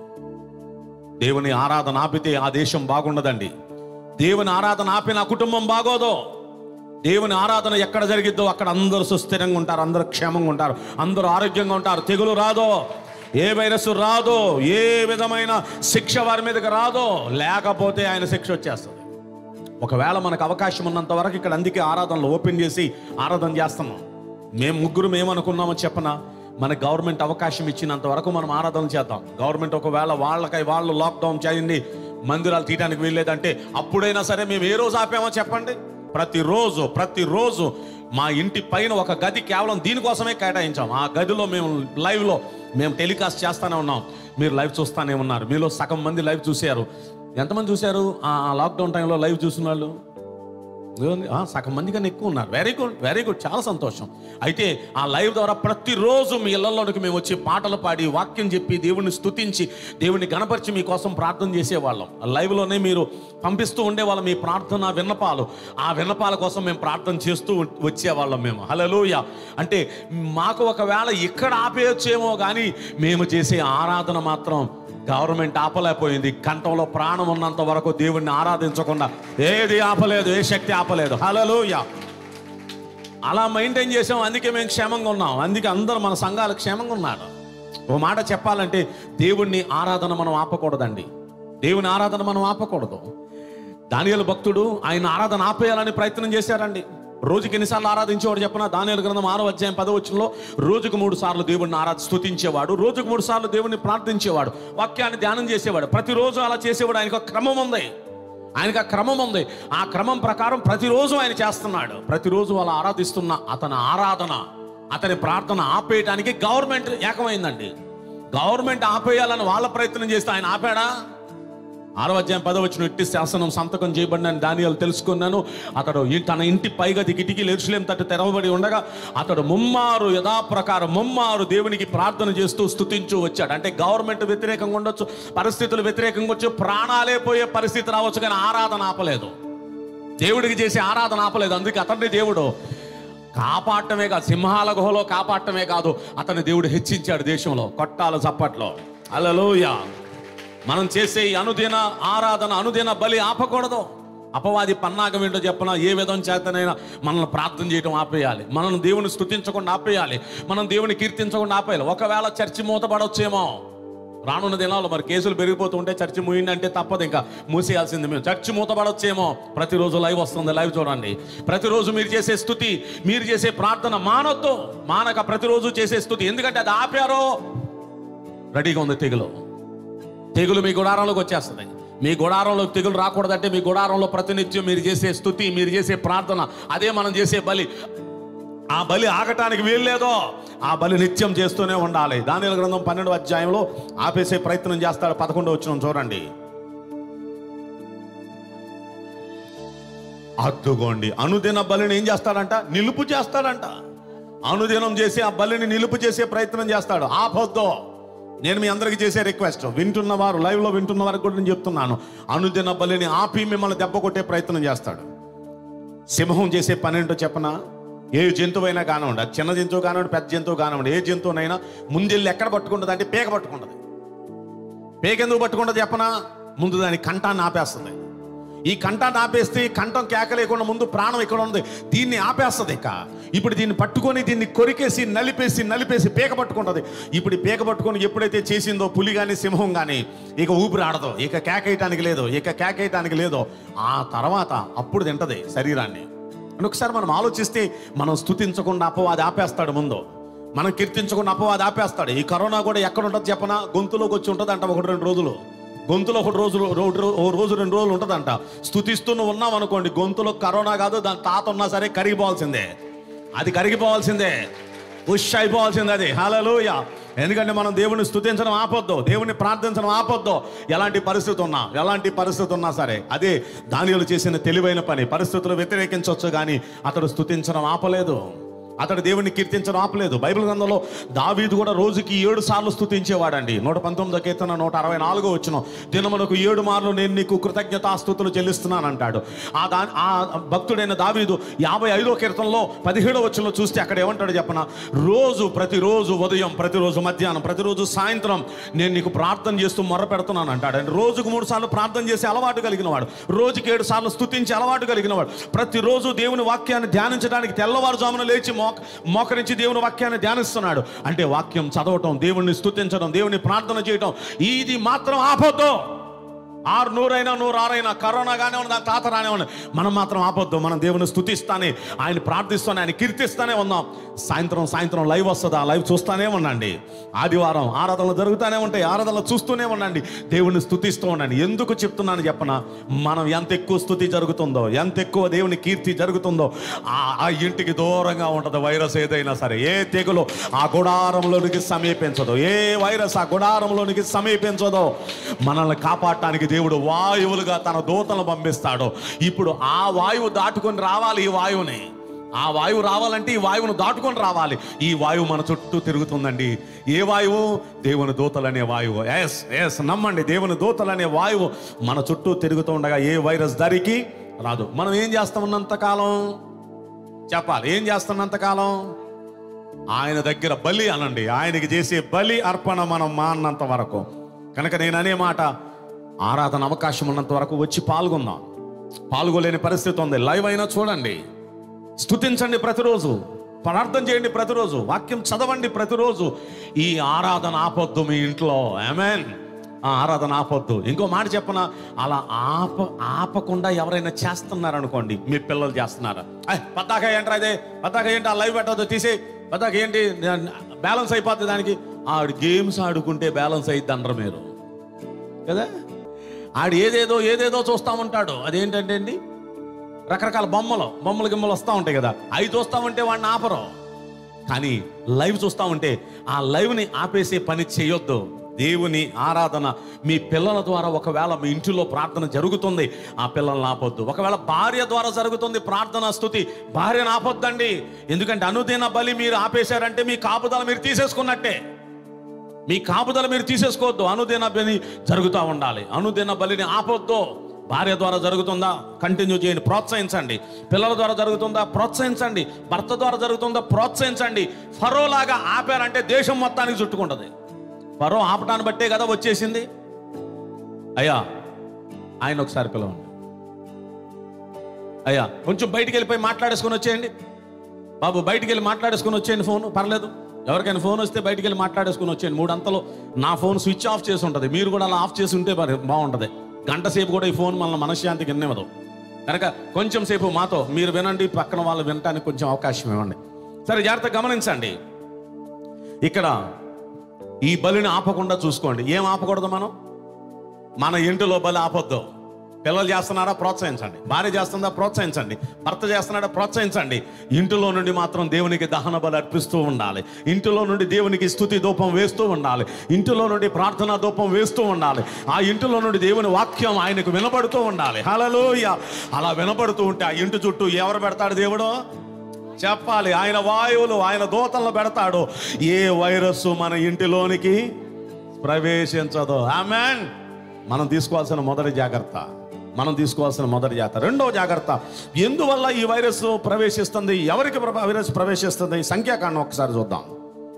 దేవుని ఆరాధన ఆపితే ఆ దేశం బాగుండదండి దేవుని ఆరాధన ఆపిన ఆ కుటుంబం బాగోదు దేవుని ఆరాధన ఎక్కడ జరిగిద్దో అక్కడ అందరూ సుస్థిరంగా ఉంటారు అందరూ క్షేమంగా ఉంటారు అందరూ ఆరోగ్యంగా ఉంటారు తెగులు రాదో ఏ వైరస్ రాదో ఏ విధమైన శిక్ష వారి మీదకి రాదో లేకపోతే ఆయన శిక్ష వచ్చేస్తుంది ఒకవేళ మనకు అవకాశం ఉన్నంత వరకు ఇక్కడ అందుకే ఆరాధనలు ఓపెన్ చేసి ఆరాధన చేస్తున్నాం మేము ముగ్గురు ఏమనుకున్నామో చెప్పనా మన గవర్నమెంట్ అవకాశం ఇచ్చినంత వరకు మనం ఆరాధన చేద్దాం గవర్నమెంట్ ఒకవేళ వాళ్ళకై వాళ్ళు లాక్డౌన్ చేయండి మందిరాలు తీయడానికి వీల్లేదంటే అప్పుడైనా సరే మేము ఏ రోజు ఆపామో చెప్పండి ప్రతిరోజు ప్రతిరోజు మా ఇంటి పైన ఒక గది కేవలం దీనికోసమే కేటాయించాం ఆ గదిలో మేము లైవ్లో మేము టెలికాస్ట్ చేస్తానే ఉన్నాం మీరు లైవ్ చూస్తానే ఉన్నారు మీలో సగం మంది లైవ్ చూశారు ఎంతమంది చూశారు ఆ లాక్డౌన్ టైంలో లైవ్ చూసిన వాళ్ళు ఏముంది? ఆ, సగం మంది కన్నా ఎక్కువ ఉన్నారు వెరీ గుడ్ వెరీ గుడ్ చాలా సంతోషం అయితే ఆ లైవ్ ద్వారా ప్రతిరోజు మీ ఇళ్లలోనికి మేము వచ్చి పాటలు పాడి వాక్యం చెప్పి దేవుని స్తుతించి దేవుని గణపరిచి మీకోసం ప్రార్థన చేసేవాళ్ళం ఆ లైవ్లోనే మీరు పంపిస్తూ ఉండేవాళ్ళం మీ ప్రార్థన విన్నపాలు ఆ విన్నపాల కోసం మేము ప్రార్థన చేస్తూ వచ్చేవాళ్ళం మేము హలోయ అంటే మాకు ఒకవేళ ఇక్కడ ఆపేయచ్చేమో కానీ మేము చేసే ఆరాధన మాత్రం గవర్నమెంట్ ఆపలేకపోయింది కంఠంలో ప్రాణం ఉన్నంత వరకు దేవుణ్ణి ఆరాధించకుండా ఏది ఆపలేదు ఏ శక్తి ఆపలేదు హలలుయ అలా మెయింటైన్ చేసాం అందుకే మేము క్షేమంగా ఉన్నాం అందుకే అందరూ మన సంఘాలు క్షేమంగా ఉన్నారు ఓ మాట చెప్పాలంటే దేవుణ్ణి ఆరాధన మనం ఆపకూడదండి దేవుని ఆరాధన మనం ఆపకూడదు దానియలు భక్తుడు ఆయన ఆరాధన ఆపేయాలని ప్రయత్నం చేశారండి రోజుకి ఎన్నిసార్లు ఆరాధించేవాడు చెప్పిన దానియలు గ్రంథం ఆరో అధ్యాయం పదవచనంలో రోజుకు మూడు సార్లు దేవుడిని ఆరాధ స్తుతించేవాడు రోజుకు మూడు సార్లు దేవుడిని ప్రార్థించేవాడు వాక్యాన్ని ధ్యానం చేసేవాడు ప్రతిరోజు అలా చేసేవాడు ఆయనకు ఒక క్రమం ఉంది ఆయనకు ఆ క్రమం ఉంది ఆ క్రమం ప్రకారం ప్రతిరోజు ఆయన చేస్తున్నాడు ప్రతిరోజు అలా ఆరాధిస్తున్న అతని ఆరాధన అతని ప్రార్థన ఆపేయటానికి గవర్నమెంట్ ఏకమైందండి గవర్నమెంట్ ఆపేయాలని వాళ్ళ ప్రయత్నం చేస్తే ఆయన ఆపాడా ఆరో అధ్యాయం పదవచ్చిన ఇట్టి శాసనం సంతకం చేయబడిన దానియాలు తెలుసుకున్నాను అతడు ఈ- తన ఇంటి పైగది కిటికీలు ఎరుసలేం తట్టు తెరవబడి ఉండగా అతడు ముమ్మారు యథాప్రకారం ముమ్మారు దేవునికి ప్రార్థన చేస్తూ స్తుతించు వచ్చాడు అంటే గవర్నమెంట్ వ్యతిరేకంగా ఉండొచ్చు పరిస్థితులు వ్యతిరేకంగా వచ్చు ప్రాణాలే పోయే పరిస్థితి రావచ్చు కానీ ఆరాధన ఆపలేదు దేవుడికి చేసే ఆరాధన ఆపలేదు అందుకే అతన్ని దేవుడు కాపాడటమే కాదు సింహాల గుహలో కాపాడటమే కాదు అతని దేవుడు హెచ్చించాడు దేశంలో కొట్టాల చప్పట్లో అలలోయ మనం చేసే ఈ అనుదిన ఆరాధన అనుదిన బలి ఆపకూడదు అపవాది పన్నాగం ఏంటో చెప్పన ఏ విధం చేతనైనా మనల్ని ప్రార్థన చేయడం ఆపేయాలి మనం దేవుని స్తుతించకుండా ఆపేయాలి మనం దేవుని కీర్తించకుండా ఆపేయాలి ఒకవేళ చర్చి మూతపడవచ్చేమో రానున్న దినాల్లో మరి కేసులు పెరిగిపోతూ ఉంటే చర్చి మూయండి అంటే తప్పదు ఇంకా మూసేయాల్సింది మేము చర్చి మూతపడొచ్చేమో ప్రతిరోజు లైవ్ వస్తుంది లైవ్ చూడండి ప్రతిరోజు మీరు చేసే స్థుతి మీరు చేసే ప్రార్థన మానొద్దు మానక ప్రతిరోజు చేసే స్థుతి ఎందుకంటే అది ఆపారో రెడీగా ఉంది తెగులు తెగులు మీ గుడారంలోకి వచ్చేస్తుంది మీ గుడారంలో తెగులు రాకూడదంటే మీ గుడారంలో ప్రతినిత్యం మీరు చేసే స్థుతి మీరు చేసే ప్రార్థన అదే మనం చేసే బలి ఆ బలి ఆగటానికి వీల్లేదో ఆ బలి నిత్యం చేస్తూనే ఉండాలి దానిల గ్రంథం పన్నెండు అధ్యాయంలో ఆపేసే ప్రయత్నం చేస్తాడు పదకొండు వచ్చిన చూడండి అద్దుకోండి అనుదిన బలిని ఏం చేస్తాడంట నిలుపు చేస్తాడంట అనుదినం చేసి ఆ బలిని నిలుపు చేసే ప్రయత్నం చేస్తాడు ఆపొద్దు నేను మీ అందరికి చేసే రిక్వెస్ట్ వింటున్న వారు లైవ్లో వింటున్న వారికి కూడా నేను చెప్తున్నాను అనుదిన బలిని ఆపి మిమ్మల్ని దెబ్బ కొట్టే ప్రయత్నం చేస్తాడు సింహం చేసే పని ఏంటో చెప్పనా ఏ జంతువైనా కానివ్వండి అది చిన్న జంతువు కానివ్వండి పెద్ద జంతువు కానివ్వండి ఏ జంతువునైనా ముందెళ్ళి ఎక్కడ పట్టుకుంటుంది అంటే పేక పట్టుకుంటుంది పేక ఎందుకు పట్టుకుంటుంది చెప్పనా ముందు దాని కంఠాన్ని ఆపేస్తుంది ఈ కంఠాన్ని ఆపేస్తే ఈ కంఠం కేక లేకుండా ముందు ప్రాణం ఇక్కడ ఉంది దీన్ని ఆపేస్తుంది ఇక ఇప్పుడు దీన్ని పట్టుకొని దీన్ని కొరికేసి నలిపేసి నలిపేసి పీక పట్టుకుంటుంది ఇప్పుడు ఈ పీక పట్టుకొని ఎప్పుడైతే చేసిందో పులి కానీ సింహం కానీ ఇక ఊపిరి ఆడదు ఇక కేకేయటానికి లేదు ఇక కేకేయటానికి లేదు ఆ తర్వాత అప్పుడు తింటది శరీరాన్ని అని ఒకసారి మనం ఆలోచిస్తే మనం స్తుతించకుండా అపవాది ఆపేస్తాడు ముందు మనం కీర్తించకుండా అపవాది ఆపేస్తాడు ఈ కరోనా కూడా ఎక్కడ ఉంటుంది చెప్పనా గొంతులోకి వచ్చి ఉంటుంది అంట ఒకటి రెండు రోజులు గొంతులో ఒకటి రోజు రో- రో- ఓ రోజు రెండు రోజులు ఉంటుందంట స్తుతిస్తూ నువ్వు ఉన్నావు అనుకోండి గొంతులో కరోనా కాదు దాని తాత ఉన్నా సరే కరిగిపోవాల్సిందే అది కరిగిపోవాల్సిందే ఉష్ అయిపోవాల్సిందే అది హలోయ ఎందుకంటే మనం దేవుని స్తుతించడం ఆపొద్దు దేవుని ప్రార్థించడం ఆపొద్దు ఎలాంటి పరిస్థితి ఉన్నా ఎలాంటి పరిస్థితి ఉన్నా సరే అదే దానిలో చేసిన తెలివైన పని పరిస్థితులు వ్యతిరేకించవచ్చు కానీ అతడు స్తుతించడం ఆపలేదు అతడు దేవుని కీర్తించడం ఆపలేదు బైబిల్ గ్రంథంలో దావీదు కూడా రోజుకి ఏడు సార్లు స్తుతించేవాడండి నూట పంతొమ్మిదో కీర్తన నూట అరవై నాలుగో వచ్చిన దినమునకు ఏడు మార్లు నేను నీకు కృతజ్ఞతాస్తుతులు చెల్లిస్తున్నాను అంటాడు ఆ దా ఆ భక్తుడైన దావీదు యాభై ఐదో కీర్తనలో పదిహేడో వచ్చిన చూస్తే అక్కడ ఏమంటాడు చెప్పన రోజు ప్రతిరోజు ఉదయం ప్రతిరోజు మధ్యాహ్నం ప్రతిరోజు సాయంత్రం నేను నీకు ప్రార్థన చేస్తూ మొర్ర పెడుతున్నాను అంటాడు అంటే రోజుకు మూడు సార్లు ప్రార్థన చేసే అలవాటు కలిగిన వాడు రోజుకి ఏడు సార్లు స్తుతించే అలవాటు కలిగిన వాడు ప్రతిరోజు దేవుని వాక్యాన్ని ధ్యానించడానికి తెల్లవారుజామున లేచి మోక మోకరించి దేవుని వాక్యాన్ని ధ్యానిస్తున్నాడు అంటే వాక్యం చదవటం దేవుణ్ణి స్తుతించడం దేవుని ప్రార్థన చేయటం ఇది మాత్రం ఆపొద్దు ఆరు నూరైనా నూరు ఆరైనా కరోనా కానీ ఉన్న దాని తాత రానే ఉన్నాయి మనం మాత్రం ఆపొద్దు మనం దేవుని స్తుతిస్తానే ఆయన ప్రార్థిస్తానే ఆయన కీర్తిస్తానే ఉన్నాం సాయంత్రం సాయంత్రం లైవ్ వస్తుంది ఆ లైవ్ చూస్తానే ఉండండి ఆదివారం ఆరాధనలు జరుగుతూనే ఉంటాయి ఆరాధనలు చూస్తూనే ఉండండి దేవుని స్తుతిస్తూ ఉండండి ఎందుకు చెప్తున్నాను చెప్పన మనం ఎంత ఎక్కువ స్తుతి జరుగుతుందో ఎంత ఎక్కువ దేవుని కీర్తి జరుగుతుందో ఆ ఆ ఇంటికి దూరంగా ఉంటుంది వైరస్ ఏదైనా సరే ఏ తెగులు ఆ గుడారంలోనికి సమీపించదు ఏ వైరస్ ఆ గుడారంలోనికి సమీపించదో మనల్ని కాపాడటానికి దేవుడు వాయువులుగా తన దూతలను పంపిస్తాడు ఇప్పుడు ఆ వాయువు దాటుకొని రావాలి ఈ వాయువుని ఆ వాయువు రావాలంటే ఈ వాయువును దాటుకొని రావాలి ఈ వాయువు మన చుట్టూ తిరుగుతుందండి ఏ వాయువు దేవుని దూతలనే వాయువు ఎస్ ఎస్ నమ్మండి దేవుని దూతలనే వాయువు మన చుట్టూ తిరుగుతూ ఉండగా ఏ వైరస్ దరికి రాదు మనం ఏం చేస్తామన్నంత కాలం చెప్పాలి ఏం చేస్తున్నంతకాలం ఆయన దగ్గర బలి అనండి ఆయనకి చేసే బలి అర్పణ మనం మాన్నంత వరకు కనుక నేను అనే మాట ఆరాధన అవకాశం ఉన్నంత వరకు వచ్చి పాల్గొందాం పాల్గొలేని పరిస్థితి ఉంది లైవ్ అయినా చూడండి స్తుతించండి ప్రతిరోజు ప్రార్థన చేయండి ప్రతిరోజు వాక్యం చదవండి ప్రతిరోజు ఈ ఆరాధన ఆపొద్దు మీ ఇంట్లో ఆమెన్ ఆ ఆరాధన ఆపొద్దు ఇంకో మాట చెప్పన అలా ఆప ఆపకుండా ఎవరైనా చేస్తున్నారనుకోండి మీ పిల్లలు చేస్తున్నారు పద్దాక ఏంట్రా అదే పద్దాక ఏంటి ఆ లైవ్ పెట్టద్దు తీసే పద్దాక ఏంటి బ్యాలెన్స్ అయిపోతుంది దానికి ఆవిడ గేమ్స్ ఆడుకుంటే బ్యాలెన్స్ అయిద్ది అనరు మీరు కదా ఆడు ఏదేదో ఏదేదో చూస్తూ ఉంటాడు అదేంటంటే అండి రకరకాల బొమ్మలు బొమ్మలు గిమ్మలు వస్తూ ఉంటాయి కదా అవి చూస్తూ ఉంటే వాడిని ఆపరు కానీ లైవ్ చూస్తూ ఉంటే ఆ లైవ్ని ఆపేసే పని చేయొద్దు దేవుని ఆరాధన మీ పిల్లల ద్వారా ఒకవేళ మీ ఇంటిలో ప్రార్థన జరుగుతుంది ఆ పిల్లల్ని ఆపొద్దు ఒకవేళ భార్య ద్వారా జరుగుతుంది ప్రార్థన స్థుతి భార్యను ఆపొద్దండి ఎందుకంటే అనుదిన బలి మీరు ఆపేశారంటే మీ కాపుదల మీరు తీసేసుకున్నట్టే మీ కాపుదల మీరు తీసేసుకోవద్దు అనుదిన బలి జరుగుతూ ఉండాలి అనుదిన బలిని ఆపొద్దు భార్య ద్వారా జరుగుతుందా కంటిన్యూ చేయండి ప్రోత్సహించండి పిల్లల ద్వారా జరుగుతుందా ప్రోత్సహించండి భర్త ద్వారా జరుగుతుందా ప్రోత్సహించండి ఫరోలాగా ఆపారంటే దేశం మొత్తానికి చుట్టుకుంటుంది ఫరో ఆపటాన్ని బట్టే కదా వచ్చేసింది అయ్యా ఆయన ఒకసారి పిలవండి అయ్యా కొంచెం బయటికి వెళ్ళిపోయి మాట్లాడేసుకొని వచ్చేయండి బాబు బయటికి వెళ్ళి మాట్లాడేసుకొని వచ్చేయండి ఫోన్ పర్లేదు ఎవరికైనా ఫోన్ వస్తే బయటికి వెళ్ళి మాట్లాడేసుకొని వచ్చేయండి మూడు అంతలో నా ఫోన్ స్విచ్ ఆఫ్ చేసి ఉంటుంది మీరు కూడా అలా ఆఫ్ చేసి ఉంటే మరి బాగుంటుంది గంట సేపు కూడా ఈ ఫోన్ మనల్ని మనశ్శాంతికి ఇన్నివ్వదు కనుక కొంచెం సేపు మాతో మీరు వినండి పక్కన వాళ్ళు వినటానికి కొంచెం అవకాశం ఇవ్వండి సరే జాగ్రత్త గమనించండి ఇక్కడ ఈ బలిని ఆపకుండా చూసుకోండి ఏం ఆపకూడదు మనం మన ఇంటిలో బలి ఆపొద్దు పిల్లలు చేస్తున్నారా ప్రోత్సహించండి భార్య చేస్తుందా ప్రోత్సహించండి భర్త చేస్తున్నాడా ప్రోత్సహించండి ఇంటిలో నుండి మాత్రం దేవునికి దహన బలి అర్పిస్తూ ఉండాలి ఇంటిలో నుండి దేవునికి స్థుతి ధూపం వేస్తూ ఉండాలి ఇంటిలో నుండి ప్రార్థనా ధూపం వేస్తూ ఉండాలి ఆ ఇంటిలో నుండి దేవుని వాక్యం ఆయనకు వినబడుతూ ఉండాలి హలలోయ అలా వినబడుతూ ఉంటే ఆ ఇంటి చుట్టూ ఎవరు పెడతాడు దేవుడు చెప్పాలి ఆయన వాయువులు ఆయన దూతలను పెడతాడు ఏ వైరస్ మన ఇంటిలోనికి ప్రవేశించదు ఆమెన్ మనం తీసుకోవాల్సిన మొదటి జాగ్రత్త మనం తీసుకోవాల్సిన మొదటి జాగ్రత్త రెండవ జాగ్రత్త ఎందువల్ల ఈ వైరస్ ప్రవేశిస్తుంది ఎవరికి ప్ర- వైరస్ ప్రవేశిస్తుంది సంఖ్యాకాండం ఒకసారి చూద్దాం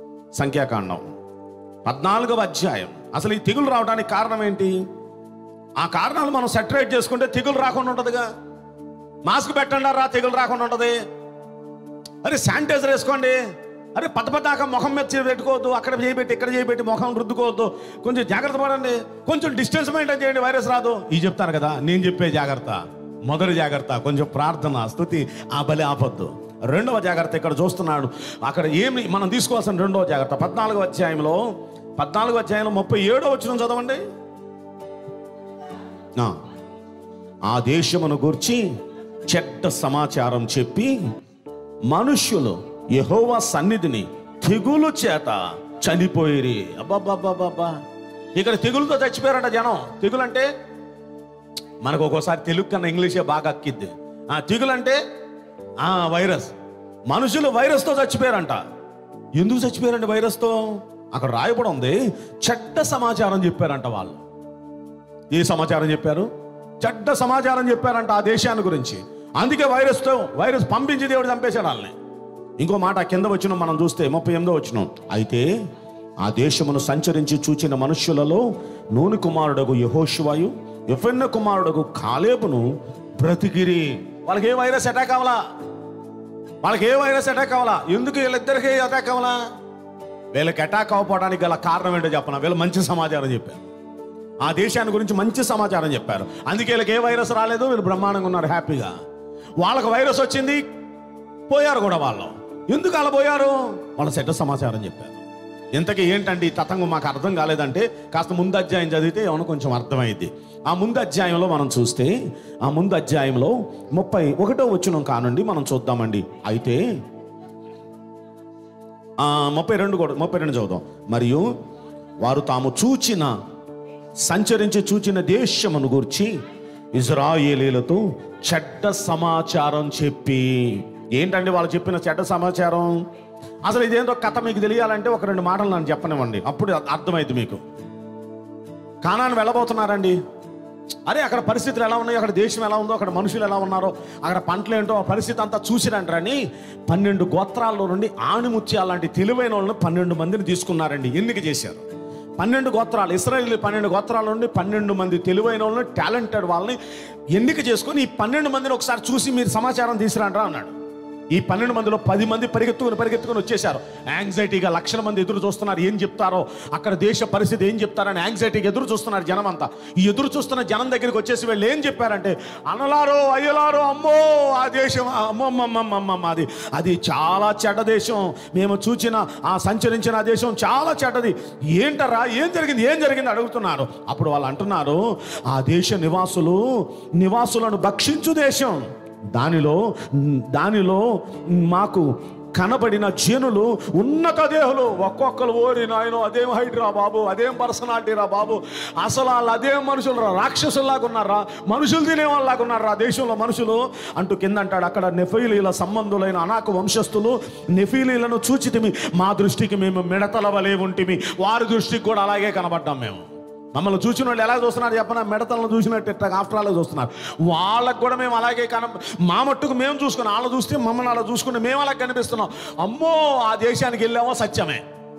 సంఖ్యాకాండం పద్నాలుగవ అధ్యాయం అసలు ఈ తెగులు రావడానికి కారణం ఏంటి ఆ కారణాలు మనం సెటరేట్ చేసుకుంటే తెగులు రాకుండా ఉంటుందిగా మాస్క్ పెట్టండి రా తెగులు రాకుండా ఉంటుంది అరే శానిటైజర్ వేసుకోండి అరే పద పదాక ముఖం మీద చేయి పెట్టుకోవద్దు అక్కడ చేయబెట్టి ఇక్కడ చేయబెట్టి ముఖం రుద్దుకోవద్దు కొంచెం జాగ్రత్త పడండి కొంచెం డిస్టెన్స్ మెయింటైన్ చేయండి వైరస్ రాదు ఇది చెప్తాను కదా నేను చెప్పే జాగ్రత్త మొదటి జాగ్రత్త కొంచెం ప్రార్థన స్థుతి ఆ బలి ఆపొద్దు రెండవ జాగ్రత్త ఇక్కడ చూస్తున్నాడు అక్కడ ఏమి మనం తీసుకోవాల్సిన రెండవ జాగ్రత్త పద్నాలుగో అధ్యాయంలో పద్నాలుగో అధ్యాయంలో ముప్పై ఏడో వచ్చిన చదవండి ఆ. ఆ దేశమును గూర్చి చెడ్డ సమాచారం చెప్పి మనుష్యులు యెహోవా సన్నిధిని తెగులు చేత చనిపోయిరి అబ్బాబ్బాబ్బాబ్బా ఇక్కడ తెగులుతో చచ్చిపోయారంట జనం తెగులు అంటే మనకు ఒక్కోసారి తెలుగు కన్నా ఇంగ్లీషే బాగా అక్కిద్ది ఆ తెగులు అంటే ఆ వైరస్ మనుషులు వైరస్తో చచ్చిపోయారంట ఎందుకు చచ్చిపోయారండి వైరస్తో అక్కడ రాయబడి ఉంది చెడ్డ సమాచారం చెప్పారంట వాళ్ళు ఏ సమాచారం చెప్పారు చెడ్డ సమాచారం చెప్పారంట ఆ దేశాన్ని గురించి అందుకే వైరస్తో వైరస్ పంపించి దేవుడు చంపేశాడు వాళ్ళని ఇంకో మాట కింద వచ్చిన మనం చూస్తే ముప్పై ఎనిమిదో వచ్చిన అయితే ఆ దేశమును సంచరించి చూచిన మనుష్యులలో నూనె కుమారుడకు యహోశివాయు యఫెన్న కుమారుడకు కాలేబును బ్రతికిరి వాళ్ళకి ఏ వైరస్ అటాక్ అవ్వాలా వాళ్ళకి ఏ వైరస్ అటాక్ అవ్వాలా ఎందుకు వీళ్ళిద్దరికి అటాక్ అవ్వాలా వీళ్ళకి అటాక్ అవ్వడానికి గల కారణం ఏంటో చెప్పనా వీళ్ళు మంచి సమాచారం చెప్పారు ఆ దేశాన్ని గురించి మంచి సమాచారం చెప్పారు అందుకే వీళ్ళకి ఏ వైరస్ రాలేదు వీళ్ళు బ్రహ్మాండంగా ఉన్నారు హ్యాపీగా వాళ్ళకి వైరస్ వచ్చింది పోయారు కూడా వాళ్ళు ఎందుకు అలా పోయారు వాళ్ళ చెడ్డ సమాచారం చెప్పారు ఇంతకీ ఏంటంటే ఈ తతంగం మాకు అర్థం కాలేదంటే కాస్త ముందు అధ్యాయం చదివితే ఏమైనా కొంచెం అర్థమైంది ఆ ముందు అధ్యాయంలో మనం చూస్తే ఆ ముందు అధ్యాయంలో ముప్పై ఒకటో వచ్చిన కానుండి మనం చూద్దామండి అయితే ఆ, ముప్పై రెండు కూడా ముప్పై రెండు చదువుదాం మరియు వారు తాము చూచిన సంచరించి చూచిన దేశమును గూర్చి ఇజ్రాయేలీలతో చెడ్డ సమాచారం చెప్పి ఏంటండి వాళ్ళు చెప్పిన చెడ్డ సమాచారం అసలు ఇదేంటో కథ మీకు తెలియాలంటే ఒక రెండు మాటలు నన్ను చెప్పనివ్వండి అప్పుడు అర్థమైంది మీకు కానాన్ని వెళ్ళబోతున్నారండి అరే అక్కడ పరిస్థితులు ఎలా ఉన్నాయో అక్కడ దేశం ఎలా ఉందో అక్కడ మనుషులు ఎలా ఉన్నారో అక్కడ పంటలు ఏంటో ఆ పరిస్థితి అంతా చూసిరంటారని పన్నెండు గోత్రాల్లో నుండి ఆణిముత్యాల లాంటి తెలివైన వాళ్ళని పన్నెండు మందిని తీసుకున్నారండి ఎన్నిక చేశారు పన్నెండు గోత్రాలు ఇస్రాయేల్ పన్నెండు గోత్రాల నుండి పన్నెండు మంది తెలివైన వాళ్ళని టాలెంటెడ్ వాళ్ళని ఎన్నిక చేసుకొని ఈ పన్నెండు మందిని ఒకసారి చూసి మీరు సమాచారం తీసుకురంటారా అన్నాడు ఈ పన్నెండు మందిలో పది మంది పరిగెత్తుకుని పరిగెత్తుకుని వచ్చేసారు యాంగ్జైటీగా లక్షల మంది ఎదురు చూస్తున్నారు ఏం చెప్తారో అక్కడ దేశ పరిస్థితి ఏం చెప్తారని యాంగ్జైటీగా ఎదురు చూస్తున్నారు జనం అంతా ఈ ఎదురు చూస్తున్న జనం దగ్గరికి వచ్చేసి వీళ్ళు ఏం చెప్పారంటే అనలారో అయ్యలారో అమ్మో ఆ దేశం అమ్మమ్మమ్మమ్మమ్మ అది అది చాలా చెడ్డ దేశం మేము చూచిన ఆ సంచరించిన ఆ దేశం చాలా చెడ్డది ఏంటరా ఏం జరిగింది ఏం జరిగింది అడుగుతున్నారు అప్పుడు వాళ్ళు అంటున్నారు ఆ దేశ నివాసులు నివాసులను భక్షించు దేశం దానిలో దానిలో మాకు కనబడిన జనులు ఉన్నత దేహులు ఒక్కొక్కరు ఓరి నాయన అదేం హైట్ రా బాబు అదేం పర్సనాలిటీ రా బాబు అసలు వాళ్ళు అదేం మనుషులు రా రాక్షసుల్లాగా ఉన్నారా మనుషులు తినే వాళ్ళలాగా ఉన్నారా ఆ దేశంలో మనుషులు అంటూ కింద అంటాడు అక్కడ నెఫీలీల సంబంధులైన అనాక వంశస్థులు నెఫీలీలను చూచితిమి మా దృష్టికి మేము మిడతల వలె ఉంటిమి వారి దృష్టికి కూడా అలాగే కనబడ్డాం మేము మమ్మల్ని చూసిన వాళ్ళు ఎలా చూస్తున్నారు చెప్పనా మిడతలను చూసినట్టు ఇట్లా ఆఫ్టర్ ఆల్ చూస్తున్నారు వాళ్ళకు కూడా మేము అలాగే కన మా మట్టుకు మేము చూసుకుని వాళ్ళు చూస్తే మమ్మల్ని అలా చూసుకుంటే మేము అలా కనిపిస్తున్నాం అమ్మో ఆ దేశానికి వెళ్ళామో సత్యమే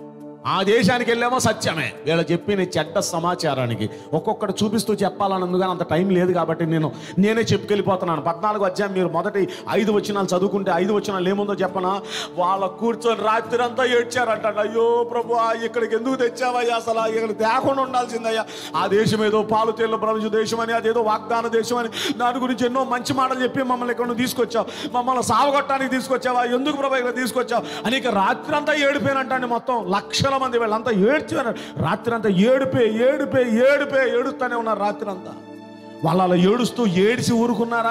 ఆ దేశానికి వెళ్ళామో సత్యమే వీళ్ళు చెప్పిన చెడ్డ సమాచారానికి ఒక్కొక్కటి చూపిస్తూ చెప్పాలన్నందుగా అంత టైం లేదు కాబట్టి నేను నేనే చెప్పుకెళ్ళిపోతున్నాను పద్నాలుగు అధ్యాయం మీరు మొదటి ఐదు వచనాలు చదువుకుంటే ఐదు వచనాలు ఏముందో చెప్పనా వాళ్ళ కూర్చొని రాత్రి అంతా ఏడ్చారంట అయ్యో ప్రభు ఇక్కడికి ఎందుకు తెచ్చావయ్యా అసలు ఇక్కడ తేకుండా ఉండాల్సిందయ్యా ఆ దేశం ఏదో పాలు తేళ్ల ప్రపంచ దేశం అని అదేదో వాగ్దాన దేశం అని దాని గురించి ఎన్నో మంచి మాటలు చెప్పి మమ్మల్ని ఇక్కడ నుండి తీసుకొచ్చావు మమ్మల్ని సావగొట్టడానికి తీసుకొచ్చావా ఎందుకు ప్రభు ఇక్కడ తీసుకొచ్చావు అని ఇక రాత్రి అంతా ఏడిపోయినట్టండి మొత్తం లక్షల మంది వీళ్ళంతా ఏడ్చారు రాత్రి అంతా ఏడిపే ఏడిపే ఏడిపే ఏడుస్తూనే ఉన్నారు రాత్రి అంతా వాళ్ళు అలా ఏడుస్తూ ఏడిసి ఊరుకున్నారా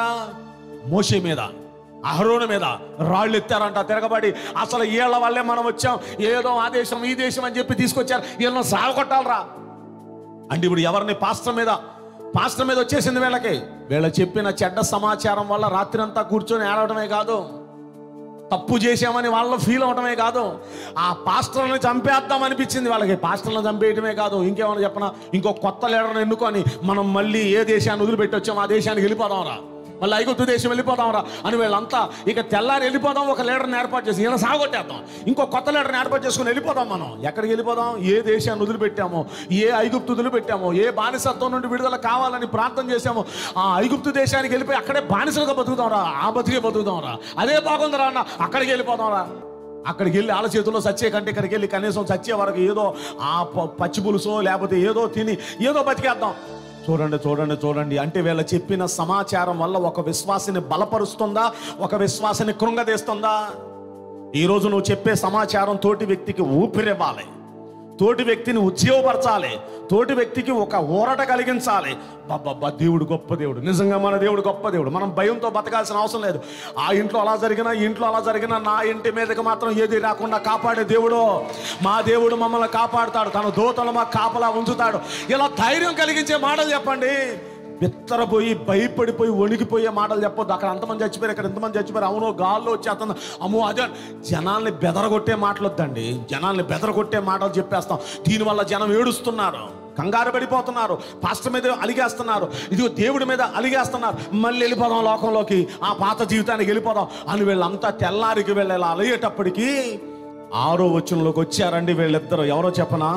మోసే మీద అహరోను మీద రాళ్ళు ఎత్తారంట తిరగబడి అసలు వీళ్ళ వల్లే మనం వచ్చాం ఏదో ఆ దేశం ఈ దేశం అని చెప్పి తీసుకొచ్చారు వీళ్ళని సాగొట్టాలరా అంటే ఇప్పుడు ఎవరిని పాస్టర్ మీద పాస్టర్ మీద వచ్చేసింది వీళ్ళకి వీళ్ళ చెప్పిన చెడ్డ సమాచారం వల్ల రాత్రి అంతా కూర్చొని ఏడవడమే కాదు తప్పు చేశామని వాళ్ళు ఫీల్ అవడమే కాదు ఆ పాస్టర్ని చంపేద్దాం అనిపించింది వాళ్ళకి పాస్టర్లను చంపేయడమే కాదు ఇంకేమైనా చెప్పనా ఇంకో కొత్త లీడర్ని ఎన్నుకొని మనం మళ్ళీ ఏ దేశాన్ని వదిలిపెట్టి వచ్చామో ఆ దేశానికి వెళ్ళిపోదాంరా మళ్ళీ ఐగుప్తు దేశం వెళ్ళిపోదాం రా అని వీళ్ళంతా ఇక తెల్లారి వెళ్ళిపోదాం ఒక లీడర్ని ఏర్పాటు చేసి ఈయన సాగొట్టేద్దాం ఇంకో కొత్త లీడర్ని ఏర్పాటు చేసుకుని వెళ్ళిపోదాం మనం ఎక్కడికి వెళ్ళిపోదాం ఏ దేశాన్ని వదిలిపెట్టామో ఏ ఐగుప్తు వదిలిపెట్టామో ఏ బానిసత్వం నుండి విడుదల కావాలని ప్రార్థన చేశామో ఆ ఐగుప్తు దేశానికి వెళ్ళిపోయి అక్కడే బానిసలుగా బతుకుదాం రా ఆ బతికే బతుకుదాం రా అదే బాగుందిరా అన్న అక్కడికి వెళ్ళిపోదాం రా అక్కడికి వెళ్ళి వాళ్ళ చేతుల్లో చచ్చే కంటే ఇక్కడికి వెళ్ళి కనీసం చచ్చే వరకు ఏదో ఆ ప- పచ్చి పులుసో లేకపోతే ఏదో తిని ఏదో బతికేద్దాం చూడండి చూడండి చూడండి అంటే వీళ్ళ చెప్పిన సమాచారం వల్ల ఒక విశ్వాసిని బలపరుస్తుందా ఒక విశ్వాసిని కృంగదీస్తుందా ఈరోజు నువ్వు చెప్పే సమాచారం తోటి వ్యక్తికి ఊపిరివ్వాలి తోటి వ్యక్తిని ఉద్యోగపరచాలి తోటి వ్యక్తికి ఒక ఊరట కలిగించాలి బాబా దేవుడు గొప్ప దేవుడు నిజంగా మన దేవుడు గొప్ప దేవుడు మనం భయంతో బతకాల్సిన అవసరం లేదు ఆ ఇంట్లో అలా జరిగినా ఈ ఇంట్లో అలా జరిగినా నా ఇంటి మీదకి మాత్రం ఏది రాకుండా కాపాడే దేవుడు మా దేవుడు మమ్మల్ని కాపాడుతాడు తన దూతలు మా కాపలా ఉంచుతాడు ఇలా ధైర్యం కలిగించే మాటలు చెప్పండి బిత్తరపోయి భయపడిపోయి వణికిపోయే మాటలు చెప్పొద్దు అక్కడ అంతమంది చచ్చిపోయారు ఇక్కడ ఎంతమంది చచ్చిపోయారు అవును గాల్లో వచ్చేస్తుంది అమ్మో అదే జనాల్ని బెదరగొట్టే మాటలు వద్దండి జనాల్ని బెదరగొట్టే మాటలు చెప్పేస్తాం దీనివల్ల జనం ఏడుస్తున్నారు కంగారు పడిపోతున్నారు పాస్టర్ మీద అలిగేస్తున్నారు ఇదిగో దేవుడి మీద అలిగేస్తున్నారు మళ్ళీ వెళ్ళిపోదాం లోకంలోకి ఆ పాత జీవితానికి వెళ్ళిపోదాం అని వీళ్ళంతా తెల్లారికి వెళ్ళి ఇలా అలిగేటప్పటికి ఆరో వచనంలోకి వచ్చారండి వీళ్ళిద్దరు ఎవరో చెప్పనా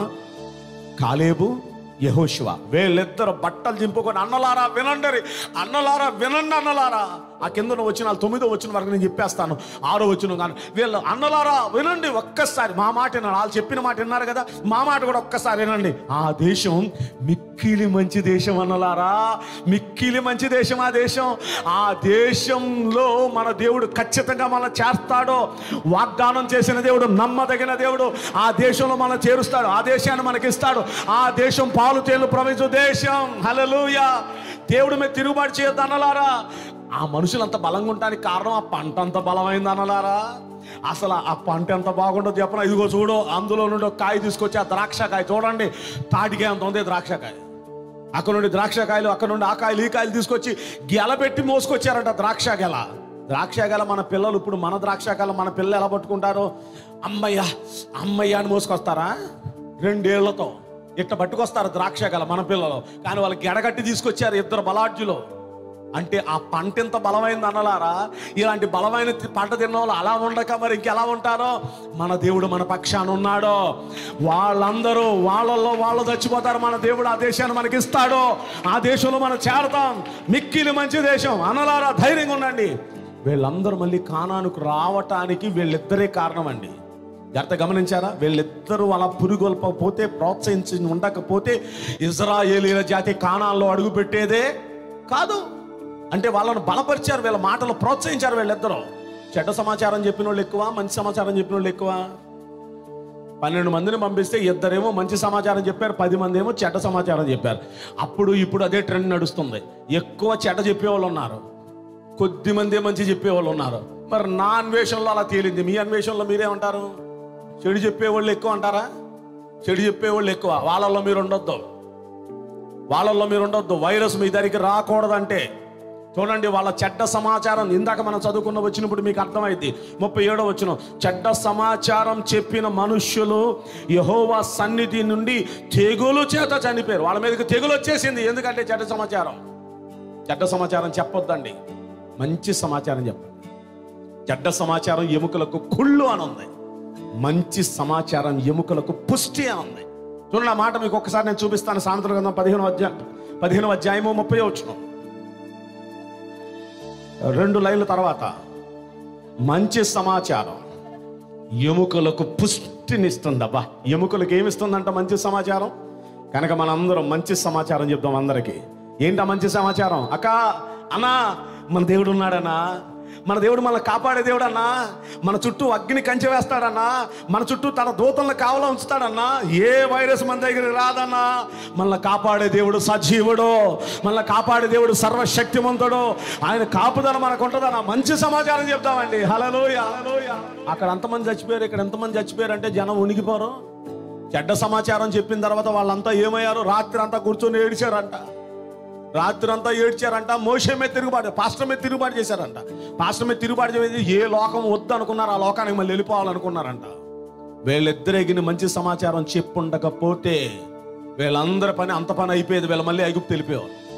కాలేబు యహోశివ వీళ్ళిద్దరు బట్టలు దింపుకొని అన్నలారా వినండి అన్నలారా వినండి అన్నలారా ఆ కింద వచ్చిన తొమ్మిదో వచ్చిన వరకు నేను చెప్పేస్తాను ఆరో వచ్చిన కానీ వీళ్ళు అన్నలారా వినండి ఒక్కసారి మా మాట విన్నారు వాళ్ళు చెప్పిన మాట విన్నారు కదా మా మాట కూడా ఒక్కసారి వినండి ఆ దేశం మిక్కిలి మంచి దేశం అన్నలారా మిక్కిలి మంచి దేశం ఆ దేశం ఆ దేశంలో మన దేవుడు ఖచ్చితంగా మన చేస్తాడో వాగ్దానం చేసిన దేవుడు నమ్మదగిన దేవుడు ఆ దేశంలో మనం చేరుస్తాడు ఆ దేశాన్ని మనకి ఇస్తాడు ఆ దేశం పాలు తేలు ప్రవేశ దేశం హలలుయ దేవుడి మీద తిరుగుబాటు చేయొద్దు అన్నలారా ఆ మనుషులు అంత బలంగా ఉండడానికి కారణం ఆ పంట అంత బలమైంది అన్నలారా అసలు ఆ పంట ఎంత బాగుంటుందో చెప్పన ఇదిగో చూడు అందులో నుండి ఒక కాయ తీసుకొచ్చి ఆ ద్రాక్షకాయ చూడండి తాటికాయ అంత ఉంది ద్రాక్షకాయ అక్కడ నుండి ద్రాక్షకాయలు అక్కడ నుండి ఆ కాయలు ఈ కాయలు తీసుకొచ్చి గెల పెట్టి మోసుకొచ్చారంట ద్రాక్ష గెల ద్రాక్ష గెల మన పిల్లలు ఇప్పుడు మన ద్రాక్ష గెల మన పిల్లలు ఎలా పట్టుకుంటారు అమ్మయ్య అమ్మయ్య అని మోసుకొస్తారా రెండేళ్లతో ఇట్ట పట్టుకొస్తారు ద్రాక్ష గెల మన పిల్లలు కానీ వాళ్ళు గెడగట్టి తీసుకొచ్చారు ఇద్దరు బలాఢ్యులు అంటే ఆ పంట ఎంత బలమైంది అన్నలారా ఇలాంటి బలమైన తి- పంట తిన్న వాళ్ళు అలా ఉండక మరి ఇంకెలా ఉంటారో మన దేవుడు మన పక్షాన ఉన్నాడో వాళ్ళందరూ వాళ్ళల్లో వాళ్ళు చచ్చిపోతారు మన దేవుడు ఆ దేశాన్ని మనకి ఇస్తాడో ఆ దేశంలో మనం చేరతాం మిక్కిలి మంచి దేశం అన్నలారా ధైర్యంగా ఉండండి వీళ్ళందరూ మళ్ళీ కానానికి రావటానికి వీళ్ళిద్దరే కారణం అండి జాగ్రత్త గమనించారా వీళ్ళిద్దరూ అలా పురుగొల్పకపోతే ప్రోత్సహించి ఉండకపోతే ఇజ్రాయేలీల జాతి కానాల్లో అడుగు పెట్టేదే కాదు అంటే వాళ్ళను బలపరిచారు వీళ్ళ మాటలు ప్రోత్సహించారు వీళ్ళిద్దరూ చెడ్డ సమాచారం చెప్పిన వాళ్ళు ఎక్కువ మంచి సమాచారం చెప్పిన వాళ్ళు ఎక్కువ పన్నెండు మందిని పంపిస్తే ఇద్దరేమో మంచి సమాచారం చెప్పారు పది మంది ఏమో చెడ్డ సమాచారం చెప్పారు అప్పుడు ఇప్పుడు అదే ట్రెండ్ నడుస్తుంది ఎక్కువ చెడ్డ చెప్పేవాళ్ళు ఉన్నారు కొద్ది మందే మంచి చెప్పేవాళ్ళు ఉన్నారు మరి నా అన్వేషణలో అలా తేలింది మీ అన్వేషణలో మీరేమంటారు చెడు చెప్పేవాళ్ళు ఎక్కువ అంటారా చెడు చెప్పేవాళ్ళు ఎక్కువ వాళ్ళల్లో మీరు ఉండొద్దు వాళ్ళల్లో మీరు ఉండొద్దు వైరస్ మీ దగ్గరికి రాకూడదంటే చూడండి వాళ్ళ చెడ్డ సమాచారం ఇందాక మనం చదువుకున్న వచ్చినప్పుడు మీకు అర్థమైంది ముప్పై ఏడో వచ్చిన చెడ్డ సమాచారం చెప్పిన మనుష్యులు యహోవా సన్నిధి నుండి తెగులు చేత చనిపోయారు వాళ్ళ మీదకి తెగులు వచ్చేసింది ఎందుకంటే చెడ్డ సమాచారం చెడ్డ సమాచారం చెప్పొద్దండి మంచి సమాచారం చెప్పండి చెడ్డ సమాచారం ఎముకలకు కుళ్ళు అని ఉంది మంచి సమాచారం ఎముకలకు పుష్టి అని ఉంది చూడండి ఆ మాట మీకు ఒక్కసారి నేను చూపిస్తాను సాయంత్రం గ్రంథం పదిహేను అధ్యాయం పదిహేను అధ్యాయము ముప్పై వచ్చిన రెండు లైన్ల తర్వాత మంచి సమాచారం ఎముకలకు పుష్టినిస్తుంది అబ్బా ఎముకలకు ఏమిస్తుందంట మంచి సమాచారం కనుక మనందరం మంచి సమాచారం చెప్దాం అందరికీ ఏంటా మంచి సమాచారం అక్క అన్నా మన దేవుడు ఉన్నాడన్నా మన దేవుడు మనల్ని కాపాడే దేవుడన్నా మన చుట్టూ అగ్ని కంచె వేస్తాడన్నా మన చుట్టూ తన దూతలను కావలా ఉంచుతాడన్నా ఏ వైరస్ మన దగ్గర రాదన్నా మనల్ని కాపాడే దేవుడు సజీవుడు మనల్ని కాపాడే దేవుడు సర్వశక్తిమంతుడు ఆయన కాపుదల మనకు ఉంటుందన్న మంచి సమాచారం చెప్తామండి హలలోయ హలలోయ అక్కడ ఎంతమంది చచ్చిపోయారు ఇక్కడ ఎంతమంది చచ్చిపోయారు అంటే జనం ఉనికిపోరు చెడ్డ సమాచారం చెప్పిన తర్వాత వాళ్ళంతా ఏమయ్యారు రాత్రి అంతా కూర్చొని ఏడిచారంట రాత్రి అంతా ఏడ్చారంట మోసే మీద తిరుగుబాటు పాస్టర్ మీద తిరుగుబాటు చేశారంట పాస్టర్ మీద తిరుగుబాటు చేసి ఏ లోకం వద్దు అనుకున్నారు ఆ లోకానికి మళ్ళీ వెళ్ళిపోవాలనుకున్నారంట వీళ్ళిద్దరిగిన మంచి సమాచారం చెప్పుండకపోతే వీళ్ళందరి పని అంత పని అయిపోయేది వీళ్ళ మళ్ళీ ఐగుప్తు వెళ్ళిపోయేవారు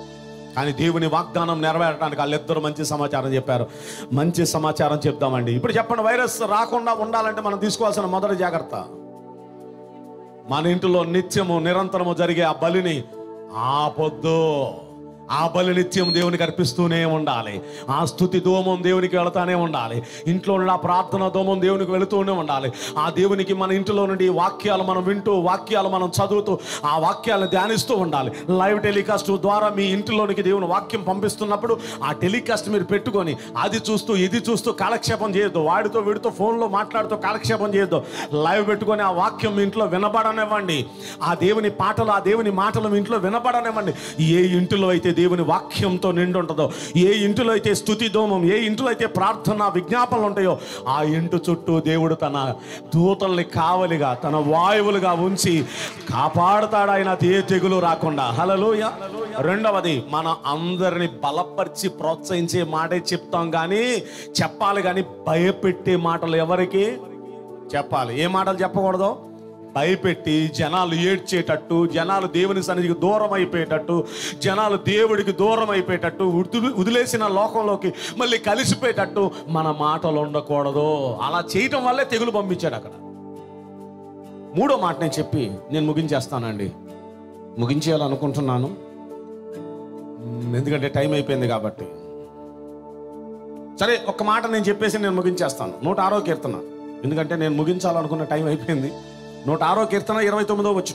కానీ దేవుని వాగ్దానం నెరవేరడానికి వాళ్ళిద్దరు మంచి సమాచారం చెప్పారు మంచి సమాచారం చెప్దామండి ఇప్పుడు చెప్పండి వైరస్ రాకుండా ఉండాలంటే మనం తీసుకోవాల్సిన మొదటి జాగ్రత్త మన ఇంటిలో నిత్యము నిరంతరము జరిగే ఆ బలిని ఆపొద్దు ఆ బలి నిత్యం దేవునికి అర్పిస్తూనే ఉండాలి ఆ స్థుతి దోమం దేవునికి వెళతానే ఉండాలి ఇంట్లో ఉన్న ఆ ప్రార్థన దోమం దేవునికి వెళుతూనే ఉండాలి ఆ దేవునికి మన ఇంటిలో నుండి ఈ వాక్యాలు మనం వింటూ వాక్యాలు మనం చదువుతూ ఆ వాక్యాలను ధ్యానిస్తూ ఉండాలి లైవ్ టెలికాస్ట్ ద్వారా మీ ఇంటిలోనికి దేవుని వాక్యం పంపిస్తున్నప్పుడు ఆ టెలికాస్ట్ మీరు పెట్టుకొని అది చూస్తూ ఇది చూస్తూ కాలక్షేపం చేయొద్దు వాడితో వీడితో ఫోన్లో మాట్లాడుతూ కాలక్షేపం చేయొద్దు లైవ్ పెట్టుకొని ఆ వాక్యం మీ ఇంట్లో వినబడనివ్వండి ఆ దేవుని పాటలు ఆ దేవుని మాటలు మీ ఇంట్లో వినబడనివ్వండి ఏ ఇంటిలో అయితే దేవుని వాక్యంతో నిండి ఉంటుందో ఏ ఇంటిలో అయితే స్థుతి దోమం ఏ ఇంటిలో అయితే ప్రార్థన విజ్ఞాపనలు ఉంటాయో ఆ ఇంటి చుట్టూ దేవుడు తన దూతల్ని కావలిగా తన వాయువులుగా ఉంచి కాపాడుతాడు ఆయన ఏ తెగులు రాకుండా హలలోయ రెండవది మన అందరిని బలపరిచి ప్రోత్సహించే మాటే చెప్తాం కానీ చెప్పాలి కానీ భయపెట్టే మాటలు ఎవరికి చెప్పాలి ఏ మాటలు చెప్పకూడదు భయపెట్టి జనాలు ఏడ్చేటట్టు జనాలు దేవుని సన్నిధికి దూరం అయిపోయేటట్టు జనాలు దేవుడికి దూరం అయిపోయేటట్టు వదిలి- వదిలేసిన లోకంలోకి మళ్ళీ కలిసిపోయేటట్టు మన మాటలు ఉండకూడదు అలా చేయటం వల్లే తెగులు పంపించాడు అక్కడ మూడో మాట నేను చెప్పి నేను ముగించేస్తానండి ముగించేయాలనుకుంటున్నాను మ్, ఎందుకంటే టైం అయిపోయింది కాబట్టి సరే ఒక్క మాట నేను చెప్పేసి నేను ముగించేస్తాను నూట ఆరో కీర్తన ఎందుకంటే నేను ముగించాలనుకున్న టైం అయిపోయింది నూట ఆరో కీర్తన ఇరవై తొమ్మిదో వచ్చిన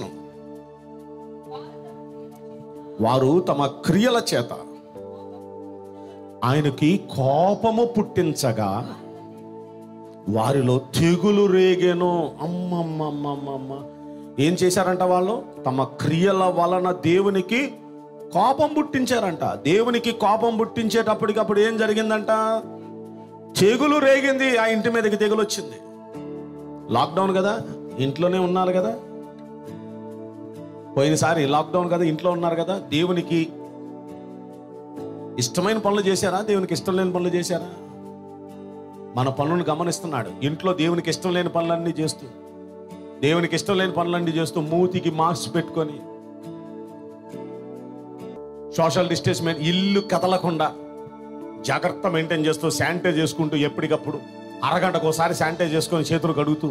వారు తమ క్రియల చేత ఆయనకి కోపము పుట్టించగా వారిలో తెగులు రేగేను అమ్మమ్మమ్మమ్మమ్మ ఏం చేశారంట వాళ్ళు తమ క్రియల వలన దేవునికి కోపం పుట్టించారంట దేవునికి కోపం పుట్టించేటప్పటికప్పుడు ఏం జరిగిందంట తెగులు రేగింది ఆ ఇంటి మీదకి తెగులు వచ్చింది లాక్డౌన్ కదా ఇంట్లోనే ఉన్నారు కదా పోయినసారి లాక్డౌన్ కదా ఇంట్లో ఉన్నారు కదా దేవునికి ఇష్టమైన పనులు చేశారా దేవునికి ఇష్టం లేని పనులు చేశారా మన పనులను గమనిస్తున్నాడు ఇంట్లో దేవునికి ఇష్టం లేని పనులన్నీ చేస్తూ దేవునికి ఇష్టం లేని పనులన్నీ చేస్తూ మూతికి మాస్క్ పెట్టుకొని సోషల్ డిస్టెన్స్మెంట్ ఇల్లు కదలకుండా జాగ్రత్త మెయింటైన్ చేస్తూ శానిటైజ్ చేసుకుంటూ ఎప్పటికప్పుడు అరగంటకు ఒకసారి శానిటైజ్ చేసుకొని చేతులు కడుగుతూ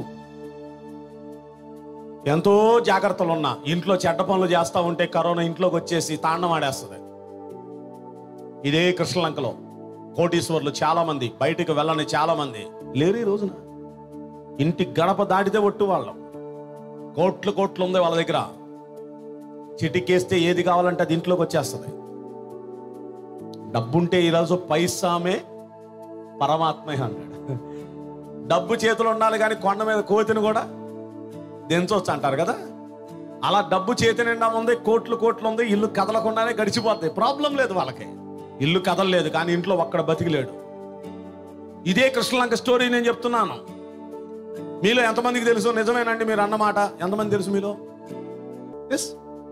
ఎంతో జాగ్రత్తలు ఉన్నా ఇంట్లో చెడ్డ పనులు చేస్తూ ఉంటే కరోనా ఇంట్లోకి వచ్చేసి తాండం ఆడేస్తుంది ఇదే కృష్ణలంకలో కోటీశ్వర్లు చాలా మంది బయటికి వెళ్ళని చాలా మంది లేరు ఈ రోజున ఇంటి గడప దాటితే ఒట్టు వాళ్ళం కోట్లు కోట్లు ఉంది వాళ్ళ దగ్గర చిటికేస్తే ఏది కావాలంటే అది ఇంట్లోకి వచ్చేస్తుంది డబ్బుంటే ఈరోజు పైసామే పరమాత్మే అన్నాడు డబ్బు చేతులు ఉండాలి కానీ కొండ మీద కోతిని కూడా దించవచ్చు అంటారు కదా అలా డబ్బు చేతి నిండా ఉంది కోట్లు కోట్లు ఉంది ఇల్లు కదలకుండానే గడిచిపోద్ది ప్రాబ్లం లేదు వాళ్ళకి ఇల్లు కదలలేదు కానీ ఇంట్లో ఒక్కడ బతికిలేడు ఇదే కృష్ణలంక స్టోరీ నేను చెప్తున్నాను మీలో ఎంతమందికి తెలుసు నిజమేనండి మీరు అన్నమాట ఎంతమంది తెలుసు మీలో ఎస్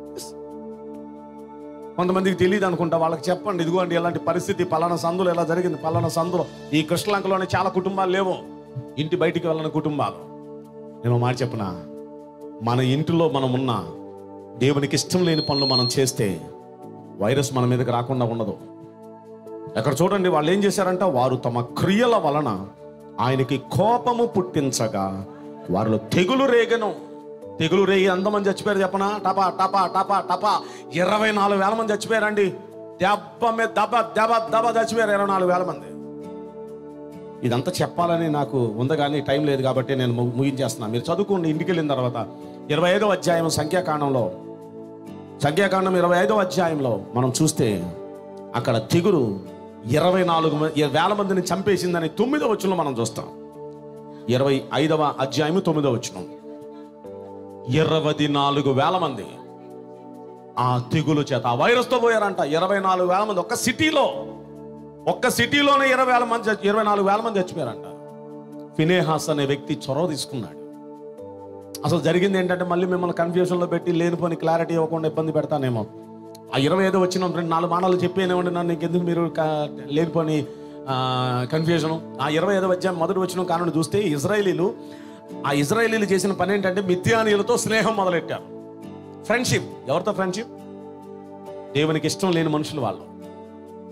కొంతమందికి తెలియదు అనుకుంటా వాళ్ళకి చెప్పండి ఇదిగోండి ఇలాంటి పరిస్థితి పలానా సందులో ఎలా జరిగింది పలానా సందులో ఈ కృష్ణలంకలోనే చాలా కుటుంబాలు లేవు ఇంటి బయటికి వెళ్ళని కుటుంబాలు నేను ఒక మాట చెప్పనా మన ఇంటిలో మనం ఉన్న దేవునికి ఇష్టం లేని పనులు మనం చేస్తే వైరస్ మన మీదకి రాకుండా ఉండదు అక్కడ చూడండి వాళ్ళు ఏం చేశారంట వారు తమ క్రియల వలన ఆయనకి కోపము పుట్టించగా వారిలో తెగులు రేగను తెగులు రేగి ఎంతమంది చచ్చిపోయారు చెప్పనా టపా టపా టపా టపా ఇరవై నాలుగు వేల మంది చచ్చిపోయారండి దెబ్బ మీద దెబ్బ దెబ్బ దెబ్బ చచ్చిపోయారు ఇరవై నాలుగు వేల మంది ఇదంతా చెప్పాలని నాకు ఉంది కానీ టైం లేదు కాబట్టి నేను ము- ముగించేస్తున్నాను మీరు చదువుకోండి ఇంటికి వెళ్ళిన తర్వాత ఇరవై ఐదో అధ్యాయం సంఖ్యాకాండంలో సంఖ్యాకాండం ఇరవై ఐదో అధ్యాయంలో మనం చూస్తే అక్కడ తెగురు ఇరవై నాలుగు మ- ఇర- వేల మందిని చంపేసిందని తొమ్మిదో వచ్చులో మనం చూస్తాం ఇరవై ఐదవ అధ్యాయము తొమ్మిదో వచ్చును ఇరవై నాలుగు వేల మంది ఆ తెగులు చేత ఆ వైరస్తో పోయారంట ఇరవై నాలుగు వేల మంది ఒక్క సిటీలో ఒక్క సిటీలోనే ఇరవై వేల మంది చచ్చి- ఇరవై నాలుగు వేల మంది చచ్చిపోయారంట ఫినేహాస్ అనే వ్యక్తి చొరవ తీసుకున్నాడు అసలు జరిగింది ఏంటంటే మళ్ళీ మిమ్మల్ని కన్ఫ్యూజన్లో పెట్టి లేనిపోని క్లారిటీ ఇవ్వకుండా ఇబ్బంది పెడతానేమో ఆ ఇరవై ఐదో వచ్చిన రెండు నాలుగు మానాలు చెప్పేనేమండి నన్ను ఇంకెందుకు మీరు క- లేనిపోని కన్ఫ్యూజన్ ఆ ఇరవై ఐదో అధ్యాయం మొదటి వచ్చిన కారణం చూస్తే ఇజ్రాయేలీలు ఆ ఇజ్రాయేలీలు చేసిన పని ఏంటంటే మిథ్యానీయులతో స్నేహం మొదలెట్టారు ఫ్రెండ్షిప్ ఎవరితో ఫ్రెండ్షిప్ దేవునికి ఇష్టం లేని మనుషులు వాళ్ళు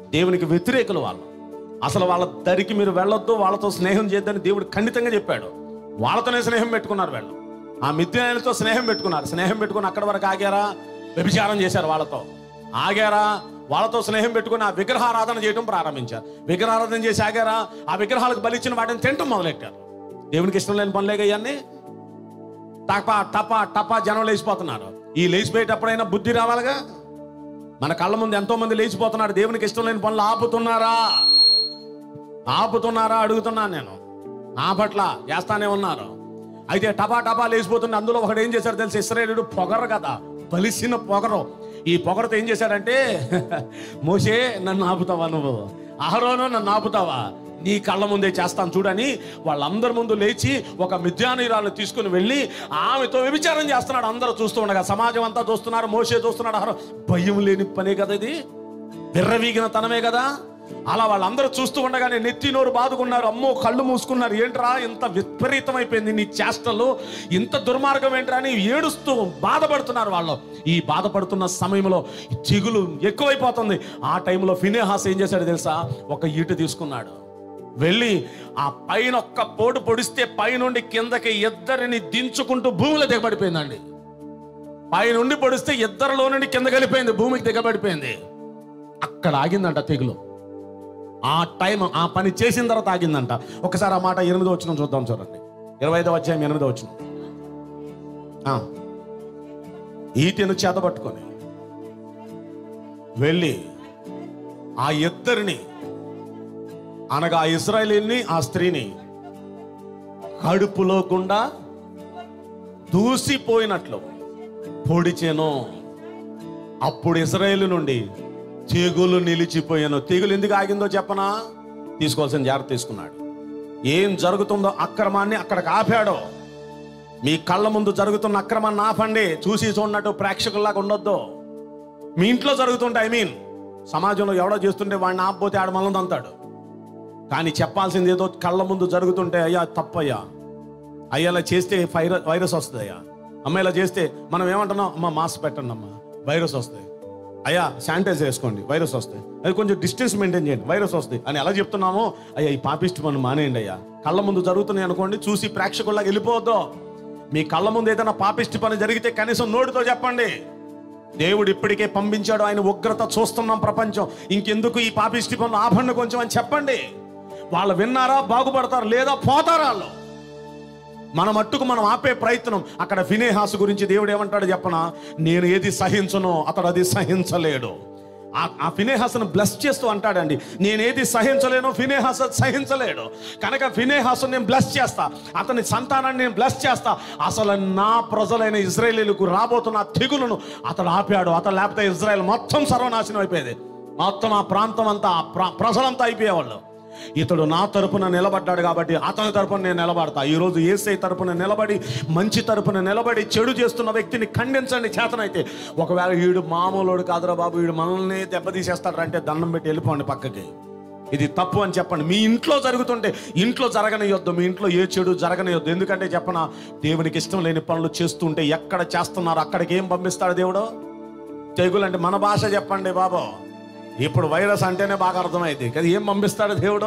దేవునికి వ్యతిరేకులు వాళ్ళు అసలు వాళ్ళ దరికి మీరు వెళ్ళొద్దు వాళ్ళతో స్నేహం చేద్దని దేవుడు ఖండితంగా చెప్పాడు వాళ్ళతోనే స్నేహం పెట్టుకున్నారు వీళ్ళు ఆ మిథ్యాలతో స్నేహం పెట్టుకున్నారు స్నేహం పెట్టుకుని అక్కడి వరకు ఆగారా వ్యభిచారం చేశారు వాళ్ళతో ఆగారా వాళ్ళతో స్నేహం పెట్టుకుని ఆ విగ్రహారాధన చేయడం ప్రారంభించారు విగ్రహారాధన చేసి ఆగారా ఆ విగ్రహాలకు బలిచ్చిన వాటిని తింటం మొదలెట్టారు దేవునికి ఇష్టం లేని పనులేగా ఇవన్నీ టపా టపా టపా జనం లేచిపోతున్నారు ఈ లేచిపోయేటప్పుడైనా బుద్ధి రావాలిగా మన కళ్ళ ముందు ఎంతో మంది లేచిపోతున్నారు దేవునికి ఇష్టం లేని పనులు ఆపుతున్నారా ఆపుతున్నారా అడుగుతున్నాను నేను ఆపట్ల చేస్తానే ఉన్నారు అయితే టపా టపా లేచిపోతుంది అందులో ఒకడు ఏం చేశాడు తెలిసి ఇస్రాయేలుడు పొగరు కదా బలిసిన పొగరు ఈ పొగరతో ఏం చేశాడంటే మోసే నన్ను ఆపుతావా నువ్వు అహరోను నన్ను ఆపుతావా నీ కళ్ళ ముందే చేస్తాను చూడని వాళ్ళందరి ముందు లేచి ఒక మిథ్యానురాలు తీసుకుని వెళ్ళి ఆమెతో వ్యభిచారం చేస్తున్నాడు అందరూ చూస్తూ ఉండగా సమాజం అంతా చూస్తున్నారు మోసే చూస్తున్నాడు అహరో భయం లేని పనే కదా ఇది విర్రవీగిన తనమే కదా అలా వాళ్ళందరూ చూస్తూ ఉండగానే నెత్తి నోరు బాదుకున్నారు అమ్మో కళ్ళు మూసుకున్నారు ఏంట్రా ఇంత విపరీతమైపోయింది నీ చేష్టలు ఇంత దుర్మార్గం ఏంట్రా అని ఏడుస్తూ బాధపడుతున్నారు వాళ్ళు ఈ బాధపడుతున్న సమయంలో చిగులు ఎక్కువైపోతుంది ఆ టైంలో ఫినేహాస్ ఏం చేశాడు తెలుసా ఒక ఈటు తీసుకున్నాడు వెళ్ళి ఆ పైన ఒక్క పోటు పొడిస్తే పైనుండి కిందకి ఇద్దరిని దించుకుంటూ భూమిలో దిగబడిపోయిందండి పైనుండి పొడిస్తే ఇద్దరిలో నుండి కింద వెళ్ళిపోయింది భూమికి దిగబడిపోయింది అక్కడ ఆగిందంట తెగులు ఆ టైం ఆ పని చేసిన తర్వాత ఆగిందంట ఒకసారి ఆ మాట ఎనిమిదో వచ్చిన చూద్దాం చూడండి ఇరవై ఐదో అధ్యాయం ఎనిమిదో వచ్చిన ఈటెను చేతబట్టుకొని వెళ్ళి ఆ ఇద్దరిని అనగా ఆ ఇజ్రాయలీని ఆ స్త్రీని కడుపులో గుండా దూసిపోయినట్లు పొడిచెను అప్పుడు ఇజ్రాయేల్ నుండి తెగులు నిలిచిపోయాను తెగులు ఎందుకు ఆగిందో చెప్పనా తీసుకోవాల్సిన జాగ్రత్త తీసుకున్నాడు ఏం జరుగుతుందో అక్రమాన్ని అక్కడికి ఆపాడు మీ కళ్ళ ముందు జరుగుతున్న అక్రమాన్ని ఆపండి చూసి చూడనట్టు ప్రేక్షకుల్లాగా ఉండొద్దు మీ ఇంట్లో జరుగుతుంటే ఐ మీన్ సమాజంలో ఎవడో చేస్తుంటే వాడిని ఆపపోతే ఆడ మళ్ళీ అంతాడు కానీ చెప్పాల్సింది ఏదో కళ్ళ ముందు జరుగుతుంటే అయ్యా తప్పయ్యా అయ్యేలా చేస్తే వైరస్ వైరస్ వస్తుంది అయ్యా అమ్మ ఇలా చేస్తే మనం ఏమంటున్నాం అమ్మ మాస్క్ పెట్టండి అమ్మ వైరస్ వస్తుంది అయ్యా శానిటైజ్ చేసుకోండి వైరస్ వస్తాయి అది కొంచెం డిస్టెన్స్ మెయింటైన్ చేయండి వైరస్ వస్తాయి అని ఎలా చెప్తున్నామో అయ్యా ఈ పాపిస్ట్ మనం మానేయండి అయ్యా కళ్ళ ముందు జరుగుతున్నాయి అనుకోండి చూసి ప్రేక్షకుల్లాగా వెళ్ళిపోవద్దు మీ కళ్ళ ముందు ఏదైనా పాపిష్టి పని జరిగితే కనీసం నోటితో చెప్పండి దేవుడు ఇప్పటికే పంపించాడు ఆయన ఉగ్రత చూస్తున్నాం ప్రపంచం ఇంకెందుకు ఈ పాపిష్టి పనులు ఆభరణ కొంచెం అని చెప్పండి వాళ్ళు విన్నారా బాగుపడతారు లేదా పోతారా వాళ్ళు మన మట్టుకు మనం ఆపే ప్రయత్నం అక్కడ ఫినేహాసు గురించి దేవుడు ఏమంటాడు చెప్పనా నేను ఏది సహించనో అతడు అది సహించలేడు ఆ- ఆ ఫినేహాసును బ్లెస్ చేస్తూ అంటాడండి నేను ఏది సహించలేనో ఫినేహాస్ అది సహించలేడు కనుక ఫినేహాసు నేను బ్లెస్ చేస్తా అతని సంతానాన్ని నేను బ్లెస్ చేస్తా అసలు నా ప్రజలైన ఇజ్రాయేలీలకు రాబోతున్న ఆ తెగులను అతడు ఆపాడు అతడు లేకపోతే ఇజ్రాయెల్ మొత్తం సర్వనాశనం అయిపోయేది మొత్తం ఆ ప్రాంతం అంతా ఆ ప్ర- ప్రజలంతా అయిపోయేవాళ్ళు ఇతడు నా తరపున నిలబడ్డాడు కాబట్టి అతని తరపున నేను నిలబడతా ఈ రోజు ఏసై తరపున నిలబడి మంచి తరపున నిలబడి చెడు చేస్తున్న వ్యక్తిని ఖండించండి చేతనైతే ఒకవేళ వీడు మామూలుడు కాదురా బాబు వీడు మనల్ని దెబ్బతీసేస్తాడు అంటే దండం పెట్టి వెళ్ళిపోండి పక్కకి ఇది తప్పు అని చెప్పండి మీ ఇంట్లో జరుగుతుంటే ఇంట్లో జరగనియొద్దు మీ ఇంట్లో ఏ చెడు జరగనియొద్దు ఎందుకంటే చెప్పన దేవునికి ఇష్టం లేని పనులు చేస్తుంటే ఎక్కడ చేస్తున్నారు అక్కడికి ఏం పంపిస్తాడు దేవుడు తెగులు అంటే మన భాష చెప్పండి బాబు ఇప్పుడు వైరస్ అంటేనే బాగా అర్థమైంది కదా ఏం పంపిస్తాడు దేవుడు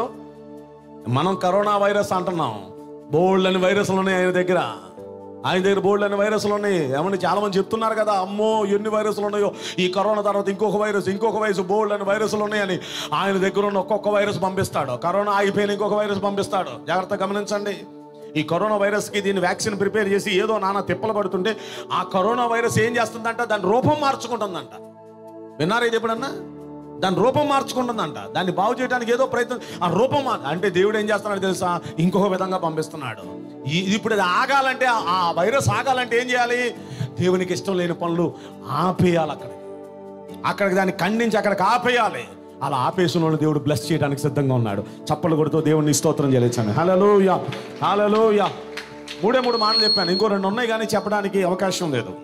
మనం కరోనా వైరస్ అంటున్నాం బోల్డ్ అని వైరస్లు ఉన్నాయి ఆయన దగ్గర ఆయన దగ్గర బోల్డ్ అని వైరస్లు ఉన్నాయి ఏమని చాలా మంది చెప్తున్నారు కదా అమ్మో ఎన్ని వైరస్లు ఉన్నాయో ఈ కరోనా తర్వాత ఇంకొక వైరస్ ఇంకొక వైరస్ బోల్డ్ అని వైరస్లు ఉన్నాయని ఆయన దగ్గర ఉన్న ఒక్కొక్క వైరస్ పంపిస్తాడు కరోనా ఆగిపోయిన ఇంకొక వైరస్ పంపిస్తాడు జాగ్రత్త గమనించండి ఈ కరోనా వైరస్కి దీన్ని వ్యాక్సిన్ ప్రిపేర్ చేసి ఏదో నానా తిప్పలు పడుతుంటే ఆ కరోనా వైరస్ ఏం చేస్తుందంట దాని రూపం మార్చుకుంటుందంట విన్నారా ఇది ఎప్పుడన్నా దాని రూపం మార్చుకుంటుందంట దాన్ని బాగు చేయడానికి ఏదో ప్రయత్నం ఆ రూపం మార్- అంటే దేవుడు ఏం చేస్తున్నాడు తెలుసా ఇంకొక విధంగా పంపిస్తున్నాడు ఈ- ఇప్పుడు ఇది ఆగాలంటే ఆ- ఆ వైరస్ ఆగాలంటే ఏం చేయాలి దేవునికి ఇష్టం లేని పనులు ఆపేయాలి అక్కడికి అక్కడికి దాన్ని ఖండించి అక్కడికి ఆపేయాలి అలా ఆపేసిన వాళ్ళు దేవుడు బ్లెస్ చేయడానికి సిద్ధంగా ఉన్నాడు చప్పలు కొడుతూ దేవుడిని స్తోత్రం చేయలేచాను హలలోయ హలలోయ మూడే మూడు మాటలు చెప్పాను ఇంకో రెండు ఉన్నాయి కానీ చెప్పడానికి అవకాశం లేదు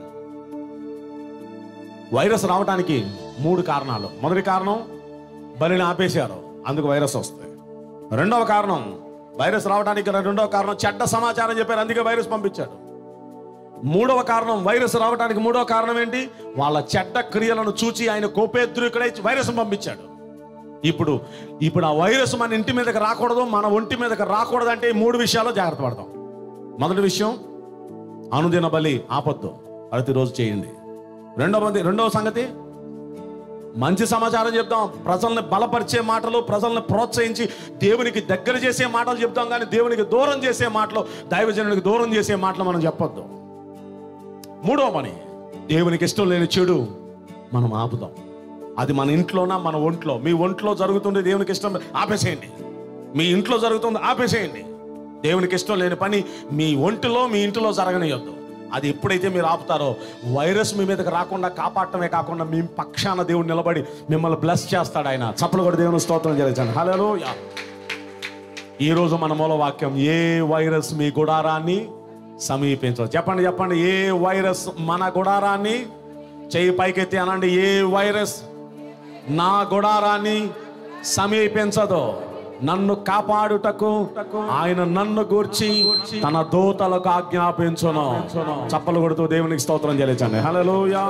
వైరస్ రావడానికి మూడు కారణాలు మొదటి కారణం బలిని ఆపేశారు అందుకు వైరస్ వస్తుంది రెండవ కారణం వైరస్ రావడానికి రెండవ కారణం చెడ్డ సమాచారం చెప్పారు అందుకే వైరస్ పంపించాడు మూడవ కారణం వైరస్ రావడానికి మూడవ కారణం ఏంటి వాళ్ళ చెడ్డ క్రియలను చూచి ఆయన కోపేద్రుకుడై వైరస్ పంపించాడు ఇప్పుడు ఇప్పుడు ఆ వైరస్ మన ఇంటి మీదకి రాకూడదు మన ఒంటి మీదకి రాకూడదు అంటే ఈ మూడు విషయాలు జాగ్రత్త పడతాం మొదటి విషయం అనుదిన బలి ఆపొద్దు ప్రతిరోజు చేయండి రెండవ రెండవ సంగతి మంచి సమాచారం చెప్తాం ప్రజల్ని బలపరిచే మాటలు ప్రజల్ని ప్రోత్సహించి దేవునికి దగ్గర చేసే మాటలు చెప్తాం కానీ దేవునికి దూరం చేసే మాటలు దైవజనునికి దూరం చేసే మాటలు మనం చెప్పొద్దు మూడో పని దేవునికి ఇష్టం లేని చెడు మనం ఆపుదాం అది మన ఇంట్లోనా మన ఒంట్లో మీ ఒంట్లో జరుగుతుంది దేవునికి ఇష్టం ఆపేసేయండి మీ ఇంట్లో జరుగుతుంది ఆపేసేయండి దేవునికి ఇష్టం లేని పని మీ ఒంటిలో మీ ఇంటిలో జరగనియొద్దు అది ఎప్పుడైతే మీరు ఆపుతారో వైరస్ మీ మీదకి రాకుండా కాపాడటమే కాకుండా మీ పక్షాన దేవుడు నిలబడి మిమ్మల్ని బ్లెస్ చేస్తాడు ఆయన చప్పలు కూడా దేవుని స్తోత్రం చేయించండి హలో ఈ రోజు మన మూల వాక్యం ఏ వైరస్ మీ గుడారాన్ని సమీపించదు చెప్పండి చెప్పండి ఏ వైరస్ మన గుడారాన్ని చెయ్యి పైకెత్తి అనండి ఏ వైరస్ నా గుడారాన్ని సమీపించదు నన్ను కాపాడుటకు ఆయన నన్ను గూర్చి తన దూతలకు ఆజ్ఞాపించును చప్పలు కొడుతూ దేవునికి స్తోత్రం చెల్లించండి హల్లెలూయా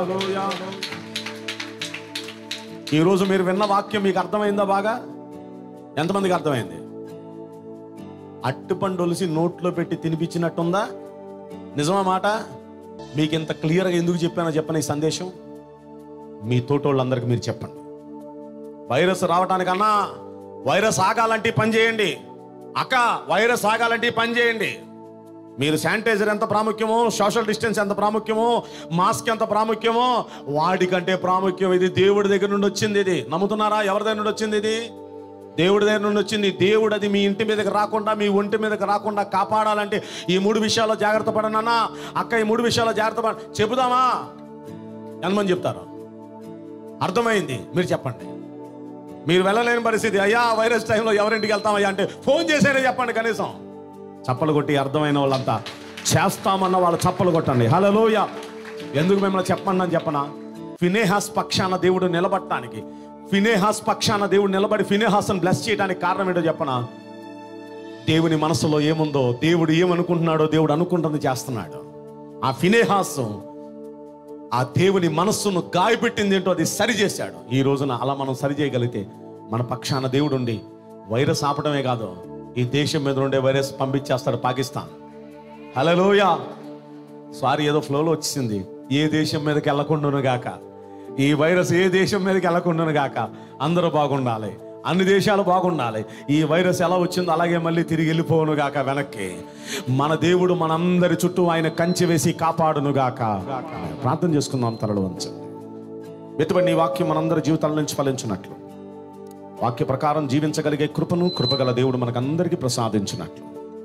ఈ రోజు మీరు విన్న వాక్యం మీకు అర్థమైందా బాగా ఎంతమందికి అర్థమైంది అట్టుపండు ఒలిసి నోట్లో పెట్టి తినిపించినట్టుందా నిజమా మాట మీకు ఇంత క్లియర్గా ఎందుకు చెప్పానో చెప్పని ఈ సందేశం మీ తోటోళ్ళందరికీ మీరు చెప్పండి వైరస్ రావటానికన్నా వైరస్ ఆగాలంటే ఈ పని చేయండి అక్క వైరస్ ఆగాలంటే ఈ పని చేయండి మీరు శానిటైజర్ ఎంత ప్రాముఖ్యమో సోషల్ డిస్టెన్స్ ఎంత ప్రాముఖ్యమో మాస్క్ ఎంత ప్రాముఖ్యమో వాటికంటే ప్రాముఖ్యం ఇది దేవుడి దగ్గర నుండి వచ్చింది ఇది నమ్ముతున్నారా ఎవరి దగ్గర నుండి వచ్చింది ఇది దేవుడి దగ్గర నుండి వచ్చింది దేవుడు అది మీ ఇంటి మీదకి రాకుండా మీ ఒంటి మీదకి రాకుండా కాపాడాలంటే ఈ మూడు విషయాల్లో జాగ్రత్త పడనన్నా అక్క ఈ మూడు విషయాల్లో జాగ్రత్త పడ చెబుదామా ఎంతమంది చెప్తారు అర్థమైంది మీరు చెప్పండి మీరు వెళ్ళలేని పరిస్థితి అయ్యా వైరస్ టైంలో ఎవరింటికి వెళ్తామయ్యా అంటే ఫోన్ చేసేనే చెప్పండి కనీసం చప్పలు కొట్టి అర్థమైన వాళ్ళంతా చేస్తామన్న వాళ్ళు చప్పలు కొట్టండి హలోయ ఎందుకు మిమ్మల్ని చెప్పండి అని చెప్పనా ఫినేహాస్ పక్షాన దేవుడు నిలబడటానికి ఫినేహాస్ పక్షాన దేవుడు నిలబడి ఫినేహాస్ని బ్లెస్ చేయడానికి కారణం ఏంటో చెప్పనా దేవుని మనసులో ఏముందో దేవుడు ఏమనుకుంటున్నాడో దేవుడు అనుకుంటుంది చేస్తున్నాడు ఆ ఫినేహాస్ ఆ దేవుని మనస్సును గాయపెట్టింది ఏంటో అది సరి చేశాడు ఈ రోజున అలా మనం సరి చేయగలిగితే మన పక్షాన దేవుడు ఉండి వైరస్ ఆపడమే కాదు ఈ దేశం మీద ఉండే వైరస్ పంపించేస్తాడు పాకిస్తాన్ హలోయ సారీ ఏదో ఫ్లోలో వచ్చింది ఏ దేశం మీదకి వెళ్ళకుండాను గాక ఈ వైరస్ ఏ దేశం మీదకి వెళ్ళకుండాను గాక అందరూ బాగుండాలి అన్ని దేశాలు బాగుండాలి ఈ వైరస్ ఎలా వచ్చిందో అలాగే మళ్ళీ తిరిగి వెళ్ళిపోవును గాక వెనక్కి మన దేవుడు మనందరి చుట్టూ ఆయన కంచె వేసి కాపాడును గాక ప్రార్థన చేసుకుందాం తలలు వంచండి వెతుబడి నీ వాక్యం మనందరి జీవితాల నుంచి ఫలించినట్లు వాక్య ప్రకారం జీవించగలిగే కృపను కృపగల దేవుడు మనకందరికీ ప్రసాదించినట్లు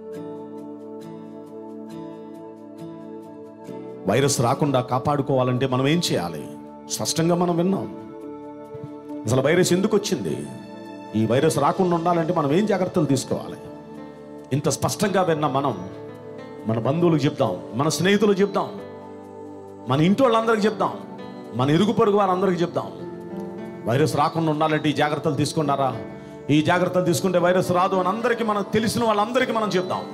వైరస్ రాకుండా కాపాడుకోవాలంటే మనం ఏం చేయాలి స్పష్టంగా మనం విన్నాం అసలు వైరస్ ఎందుకు వచ్చింది ఈ వైరస్ రాకుండా ఉండాలంటే మనం ఏం జాగ్రత్తలు తీసుకోవాలి ఇంత స్పష్టంగా విన్న మనం మన బంధువులకు చెప్దాం మన స్నేహితులకు చెప్దాం మన ఇంటి వాళ్ళందరికీ చెప్దాం మన ఇరుగు పొరుగు వారందరికీ చెప్దాం వైరస్ రాకుండా ఉండాలంటే ఈ జాగ్రత్తలు తీసుకున్నారా ఈ జాగ్రత్తలు తీసుకుంటే వైరస్ రాదు అని అందరికీ మనం తెలిసిన వాళ్ళందరికీ మనం చెప్దాం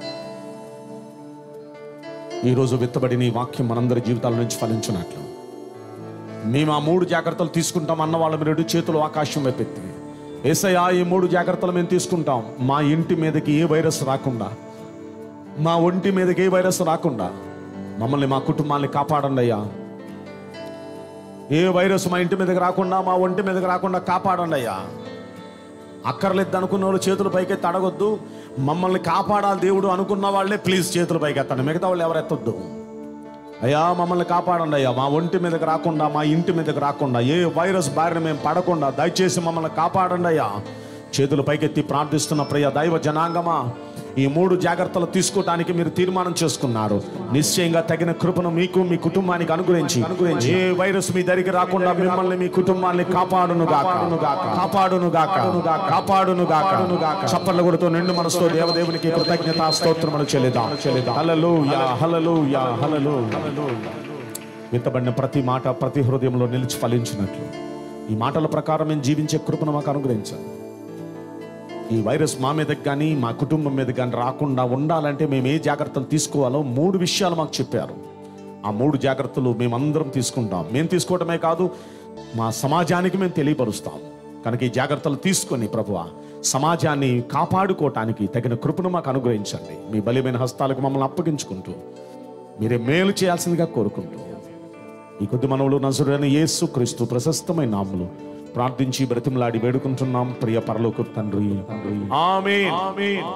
ఈరోజు విత్తబడిన ఈ వాక్యం మనందరి జీవితాల నుంచి ఫలించినట్లు మేము ఆ మూడు జాగ్రత్తలు తీసుకుంటాం అన్న వాళ్ళ మీరు రెండు చేతులు ఆకాశం వైపెత్తి ఏసయ్యా ఈ మూడు జాగ్రత్తలు మేము తీసుకుంటాం మా ఇంటి మీదకి ఏ వైరస్ రాకుండా మా ఒంటి మీదకి ఏ వైరస్ రాకుండా మమ్మల్ని మా కుటుంబాన్ని కాపాడండి అయ్యా ఏ వైరస్ మా ఇంటి మీదకి రాకుండా మా ఒంటి మీదకి రాకుండా కాపాడండి అయ్యా అక్కర్లేదు అనుకున్న వాళ్ళు చేతులు పైకెత్తి అడగొద్దు మమ్మల్ని కాపాడాలి దేవుడు అనుకున్న వాళ్ళే ప్లీజ్ చేతులు పైకెత్తండి మిగతా వాళ్ళు ఎవరు ఎత్తొద్దు అయ్యా మమ్మల్ని కాపాడండి అయ్యా మా ఒంటి మీదకి రాకుండా మా ఇంటి మీదకి రాకుండా ఏ వైరస్ బారిన మేము పడకుండా దయచేసి మమ్మల్ని కాపాడండి అయ్యా చేతులు పైకెత్తి ప్రార్థిస్తున్న ప్రియ దైవ జనాంగమా ఈ మూడు జాగ్రత్తలు తీసుకోవడానికి మీరు తీర్మానం చేసుకున్నారు నిశ్చయంగా తగిన కృపను మీకు మీ కుటుంబానికి అనుగ్రహించి అనుగ్రహించి ఏ వైరస్ మీ దగ్గరికి రాకుండా మిమ్మల్ని మీ కుటుంబాన్ని కాపాడును గాక కాపాడును గాక కాపాడును గాక చప్పట్లు కొడుతూ నిండు మనసుతో దేవదేవునికి కృతజ్ఞత స్తోత్రములు చెల్లిదాం చెల్లిదాం హల్లెలూయా హల్లెలూయా హల్లెలూయా విత్తబడిన ప్రతి మాట ప్రతి హృదయంలో నిలిచి ఫలించినట్లు ఈ మాటల ప్రకారం మేము జీవించే కృపను మాకు అనుగ్రహించండి ఈ వైరస్ మా మీదకి కానీ మా కుటుంబం మీద కానీ రాకుండా ఉండాలంటే మేము ఏ జాగ్రత్తలు తీసుకోవాలో మూడు విషయాలు మాకు చెప్పారు ఆ మూడు జాగ్రత్తలు మేమందరం తీసుకుంటాం మేము తీసుకోవటమే కాదు మా సమాజానికి మేము తెలియపరుస్తాం కనుక ఈ జాగ్రత్తలు తీసుకొని ప్రభువ సమాజాన్ని కాపాడుకోవటానికి తగిన కృపను మాకు అనుగ్రహించండి మీ బలిమైన హస్తాలకు మమ్మల్ని అప్పగించుకుంటూ మీరే మేలు చేయాల్సిందిగా కోరుకుంటూ ఈ కొద్ది మనవులు నజరుడైన యేసు క్రీస్తు ప్రశస్తమైన నామములు ప్రార్థించి బ్రతిమలాడి వేడుకుంటున్నాం ప్రియ పరలోక తండ్రి ఆమేన్.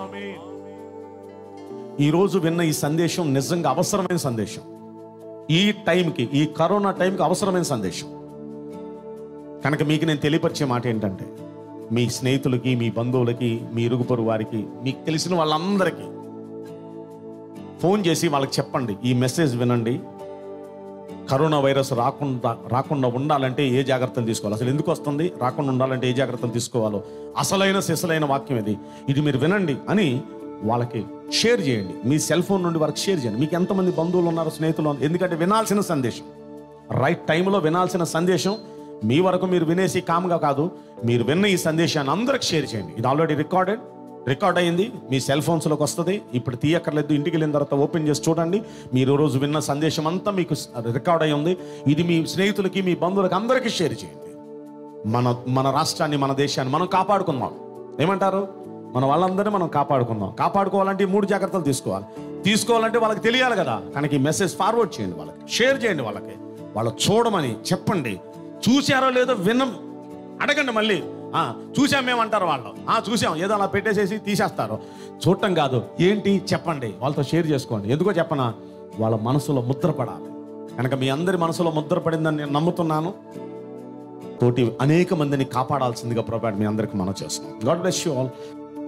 ఈ రోజు విన్న ఈ సందేశం నిజంగా అవసరమైన సందేశం ఈ టైంకి ఈ కరోనా టైంకి అవసరమైన సందేశం కనుక మీకు నేను తెలియపరిచే మాట ఏంటంటే మీ స్నేహితులకి మీ బంధువులకి మీ ఇరుగు పొరుగు వారికి మీకు తెలిసిన వాళ్ళందరికీ ఫోన్ చేసి వాళ్ళకి చెప్పండి ఈ మెసేజ్ వినండి కరోనా వైరస్ రాకుండా రాకుండా ఉండాలంటే ఏ జాగ్రత్తలు తీసుకోవాలి అసలు ఎందుకు వస్తుంది రాకుండా ఉండాలంటే ఏ జాగ్రత్తలు తీసుకోవాలో అసలైన సిసలైన వాక్యం ఇది ఇది మీరు వినండి అని వాళ్ళకి షేర్ చేయండి మీ సెల్ ఫోన్ నుండి వాళ్ళకి షేర్ చేయండి మీకు ఎంతమంది బంధువులు ఉన్నారు స్నేహితులు ఉన్నారు? ఎందుకంటే వినాల్సిన సందేశం రైట్ టైంలో వినాల్సిన సందేశం మీ వరకు మీరు వినేసి కామ్గా కాదు మీరు విన్న ఈ సందేశాన్ని అందరికి షేర్ చేయండి ఇది ఆల్రెడీ రికార్డెడ్ రికార్డ్ అయింది మీ సెల్ ఫోన్స్లోకి వస్తుంది ఇప్పుడు తీయక్కర్లేదు ఇంటికి వెళ్ళిన తర్వాత ఓపెన్ చేసి చూడండి మీరు ఈ రోజు విన్న సందేశం అంతా మీకు రికార్డ్ అయి ఉంది ఇది మీ స్నేహితులకి మీ బంధువులకి అందరికీ షేర్ చేయండి మన మన రాష్ట్రాన్ని మన దేశాన్ని మనం కాపాడుకుందాం ఏమంటారు మన వాళ్ళందరినీ మనం కాపాడుకుందాం కాపాడుకోవాలంటే ఈ మూడు జాగ్రత్తలు తీసుకోవాలి తీసుకోవాలంటే వాళ్ళకి తెలియాలి కదా కనుక ఈ మెసేజ్ ఫార్వర్డ్ చేయండి వాళ్ళకి షేర్ చేయండి వాళ్ళకి వాళ్ళు చూడమని చెప్పండి చూశారో లేదో వినం అడగండి మళ్ళీ ఆ, చూసాం మేమంటారు వాళ్ళు ఆ చూసాం ఏదో అలా పెట్టేసేసి తీసేస్తారు చూడటం కాదు ఏంటి చెప్పండి వాళ్ళతో షేర్ చేసుకోండి ఎందుకో చెప్పనా వాళ్ళ మనసులో ముద్ర పడాలి కనుక మీ అందరి మనసులో ముద్ర పడిందని నేను నమ్ముతున్నాను తోటి అనేక మందిని కాపాడాల్సిందిగా ప్రభాట్ మీ అందరికి మనం చేస్తున్నాం గాడ్ బ్లెస్ యూ ఆల్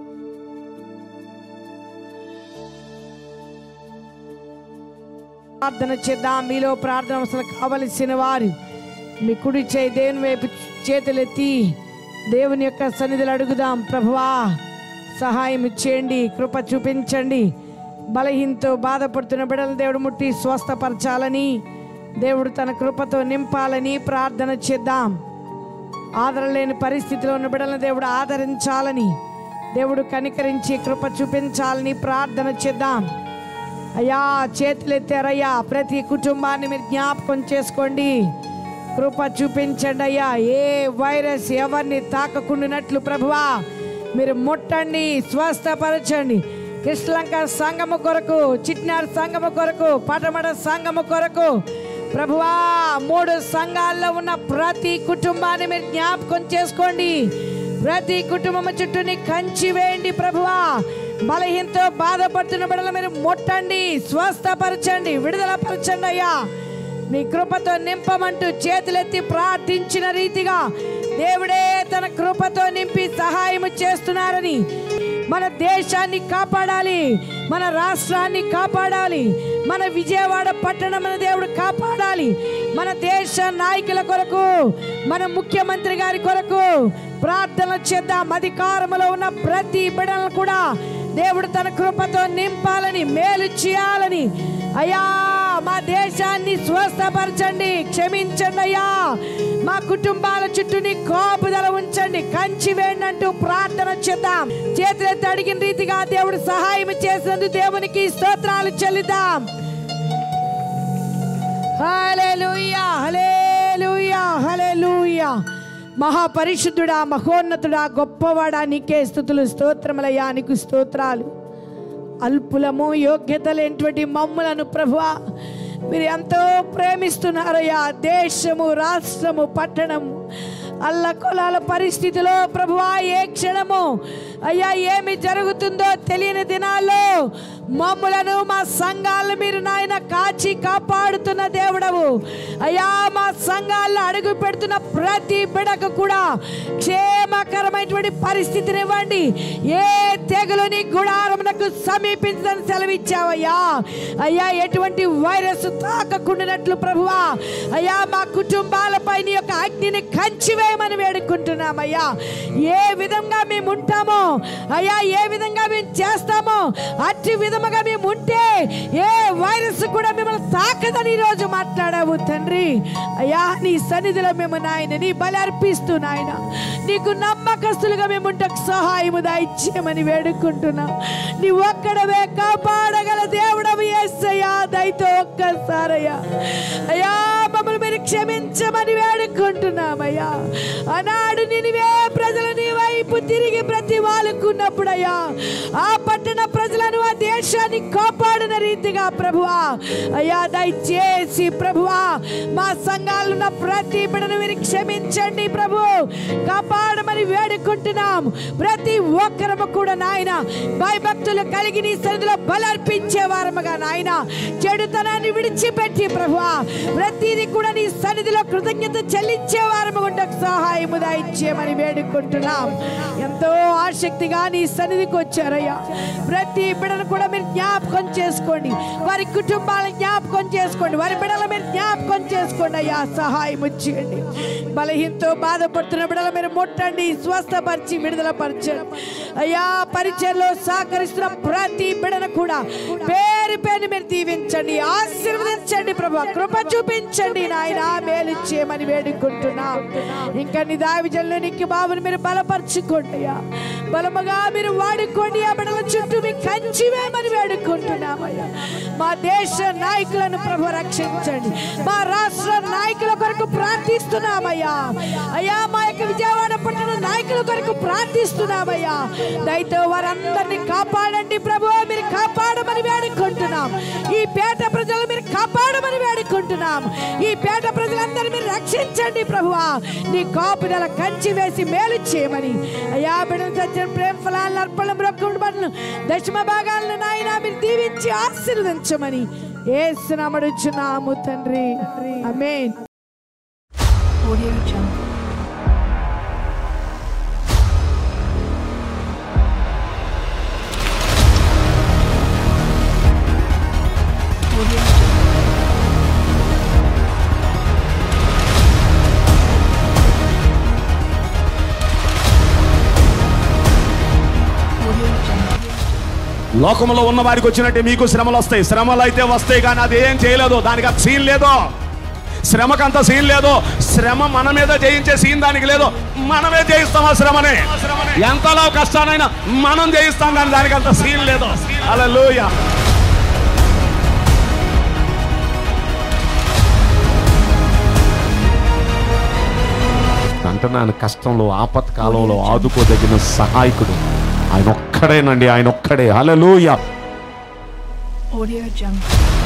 ప్రార్థన చేద్దాం మీలో ప్రార్థన అవసరం కావలసిన వారు మీ కుడి చేయి దేవుని వైపు చేతులెత్తి దేవుని యొక్క సన్నిధిలో అడుగుదాం ప్రభువా సహాయం చేయండి కృప చూపించండి బలహీనతో బాధపడుతున్న బిడ్డలను దేవుడు ముట్టి స్వస్థపరచాలని దేవుడు తన కృపతో నింపాలని ప్రార్థన చేద్దాం ఆదరలేని పరిస్థితిలో ఉన్న బిడ్డలను దేవుడు ఆదరించాలని దేవుడు కనికరించి కృప చూపించాలని ప్రార్థన చేద్దాం అయ్యా చేతులెత్తారయ్యా ప్రతి కుటుంబాన్ని మీరు జ్ఞాపకం చేసుకోండి కృప చూపించండి అయ్యా ఏ వైరస్ ఎవరిని తాకకుండానట్లు ప్రభువా మీరు ముట్టండి స్వస్థపరచండి కృష్ణలంక సంగము కొరకు చిట్నార్ సంగము కొరకు పటమడ సంగము కొరకు ప్రభువా మూడు సంఘాల్లో ఉన్న ప్రతి కుటుంబాన్ని మీరు జ్ఞాపకం చేసుకోండి ప్రతి కుటుంబం చుట్టూని కంచి వేయండి ప్రభువా బలహీనతో బాధపడుతున్న బిడ్డలు మీరు ముట్టండి స్వస్థపరచండి విడుదల పరచండి అయ్యా మీ కృపతో నింపమంటూ చేతులెత్తి ప్రార్థించిన రీతిగా దేవుడే తన కృపతో నింపి సహాయం చేస్తున్నారని మన దేశాన్ని కాపాడాలి మన రాష్ట్రాన్ని కాపాడాలి మన విజయవాడ పట్టణం దేవుడు కాపాడాలి మన దేశ నాయకుల కొరకు మన ముఖ్యమంత్రి గారి కొరకు ప్రార్థన చేద్దాం అధికారంలో ఉన్న ప్రతి బిడలను కూడా దేవుడు తన కృపతో నింపాలని మేలు చేయాలని అయ్యా మా దేశాన్ని స్వస్థపరచండి క్షమించండి అయ్యా మా కుటుంబాల చుట్టూ నీ కోపుదల ఉంచండి కంచి వేయండి అంటూ ప్రార్థన చేద్దాం చేతులెత్తి అడిగిన రీతిగా దేవుడు సహాయం చేసినందుకు దేవునికి స్తోత్రాలు చెల్లిద్దాం హల్లెలూయా హల్లెలూయా హల్లెలూయా మహాపరిశుద్ధుడా మహోన్నతుడా గొప్పవాడా నీకే స్థుతులు స్తోత్రములయ్యా నీకు స్తోత్రాలు అల్పులము యోగ్యత లేనటువంటి మమ్ములను ప్రభువా మీరు ఎంతో ప్రేమిస్తున్నారయ్యా దేశము రాష్ట్రము పట్టణము అల్లకొలాల పరిస్థితిలో ప్రభువా ఏ క్షణము అయ్యా ఏమి జరుగుతుందో తెలియని దినాల్లో మమ్ములను మా సంఘాలను మీరు నాయన కాచి కాపాడుతున్న దేవుడవు అయ్యా మా సంఘాల్లో అడుగు పెడుతున్న ప్రతి బిడకు కూడా క్షేమకరమైనటువంటి పరిస్థితిని ఇవ్వండి ఏ తెగులుని గుడారమునకు సమీపించదని సెలవిచ్చావయ్యా అయ్యా ఎటువంటి వైరస్ తాకకుండానట్లు ప్రభువా అయ్యా మా కుటుంబాలపై నీ యొక్క అగ్నిని కంచివేయమని వేడుకుంటున్నామయ్యా ఏ విధంగా మేము ఉంటామో అయ్యా ఏ విధంగా మేము చేస్తామో అట్టి విధముగా మేము ఉంటే ఏ వైరస్ కూడా మిమ్మల్ని తాకదని ఈరోజు మాట్లాడావు తండ్రి అయ్యా నీ సన్నిధిలో మేము నాయన నీ బలి అర్పిస్తూ నాయన నీకు నమ్మకస్తులుగా మేము ఉంటకు సహాయము దయచేయమని వేడుకుంటున్నాం నీ ఒక్కడవే కాపాడగల దేవుడవు ఏసయ్యా దయతో ఒక్కసారయ్యా అయ్యా మమ్మల్ని మీరు క్షమించమని వేడుకుంటున్నామయ్యా ఆనాడు నినివే ప్రజలు నీ వైపు తిరిగి ప్రతి వాళ్ళకున్నప్పుడయ్యా ఆ పట్టణ ప్రజలను ఆ దేశాన్ని కాపాడిన రీతిగా ప్రభువా అయ్యా దయచేసి ప్రభువా మా సంఘాలు ఉన్న ప్రతి బిడను మీరు క్షమించండి ప్రభు కాపాడమని వేడుకుంటున్నాం ప్రతి ఒక్కరము కూడా నాయన భయభక్తులు కలిగి నీ సన్నిధిలో బలర్పించే వారముగా నాయన చెడుతనాన్ని విడిచిపెట్టి ప్రభువా ప్రతిదీ కూడా నీ సన్నిధిలో కృతజ్ఞత చెల్లించే వారము ఉండకు సహాయము దయచేయమని వేడుకుంటున్నాం ఎంతో ఆసక్తిగా నీ సన్నిధికి వచ్చారయ్యా ప్రతి బిడను కూడా మీరు జ్ఞాపకం చేసుకోండి వారి కుటుంబాలను జ్ఞాపకం చేసుకోండి వారి బిడల మీరు జ్ఞాపకం చేసుకోండి అయ్యా సహాయం చేయండి బలహీనతో బాధపడుతున్న బిడల మీరు ముట్టండి స్వస్థపరిచి విడుదల పరచండి అయ్యా పరిచయలో సహకరిస్తున్న ప్రతి బిడను కూడా పేరు పేరు మీరు దీవించండి ఆశీర్వదించండి ప్రభు కృప చూపించండి నాయన మేలు చేయమని వేడుకుంటున్నాం ఇంకా నీ దావిజన్లో నీకు బాబుని మీరు బలపరచుకోండి అయ్యా బలముగా మీరు వాడుకోండి ఆ బిడల చుట్టూ మీ కంచి వేయమని వేడుకుంటున్నామయ్యా మా దేశ నాయకులను ప్రభు రక్షించండి మా రాష్ట్ర నాయకుల కొరకు ప్రార్థిస్తున్నామయ్యా అయ్యా మా యొక్క విజయవాడ పట్టణ నాయకుల కొరకు ప్రార్థిస్తున్నామయ్యా దయతో వారందరినీ కాపాడండి ప్రభు మీరు కాపాడమని వేడుకుంటున్నాం ఈ పేట ప్రజలు మీరు కాపాడమని వేడుకుంటున్నాం ఈ పేట ప్రజలందరూ మీరు రక్షించండి ప్రభువా నీ కాపుదల కంచి వేసి మేలు చేయమని అయ్యా బిడ్డలు చచ్చిన ప్రేమ ఫలాలను అర్పణలు బ్రొక్కడు బట్టలు దశమ భాగాలను నాయన మీరు దీవించి ఆశీర్వదించమని ఏసునామడుచున్నాము తండ్రి ఆమేన్ Audio Jungle. Audio Jungle. Audio Jungle. లోకంలో ఉన్న వారికి వచ్చినట్టే మీకు శ్రమలు వస్తాయి శ్రమలు అయితే వస్తాయి కానీ అది ఏం చేయలేదు దానికి అంత సీన్ లేదు శ్రమకంత సీన్ లేదు శ్రమ మన మీద జయించే సీన్ దానికి లేదు మనమే జయిస్తాం ఆ శ్రమని ఎంతలో కష్టానైనా మనం జయిస్తాం కానీ దానికి అంత సీన్ లేదు అలా అంటున్నాను కష్టంలో ఆపత్కాలంలో ఆదుకోదగిన సహాయకుడు ఆయన ఒక్కడేనండి ఆయన ఒక్కడే హల్లెలూయా Audio Jungle.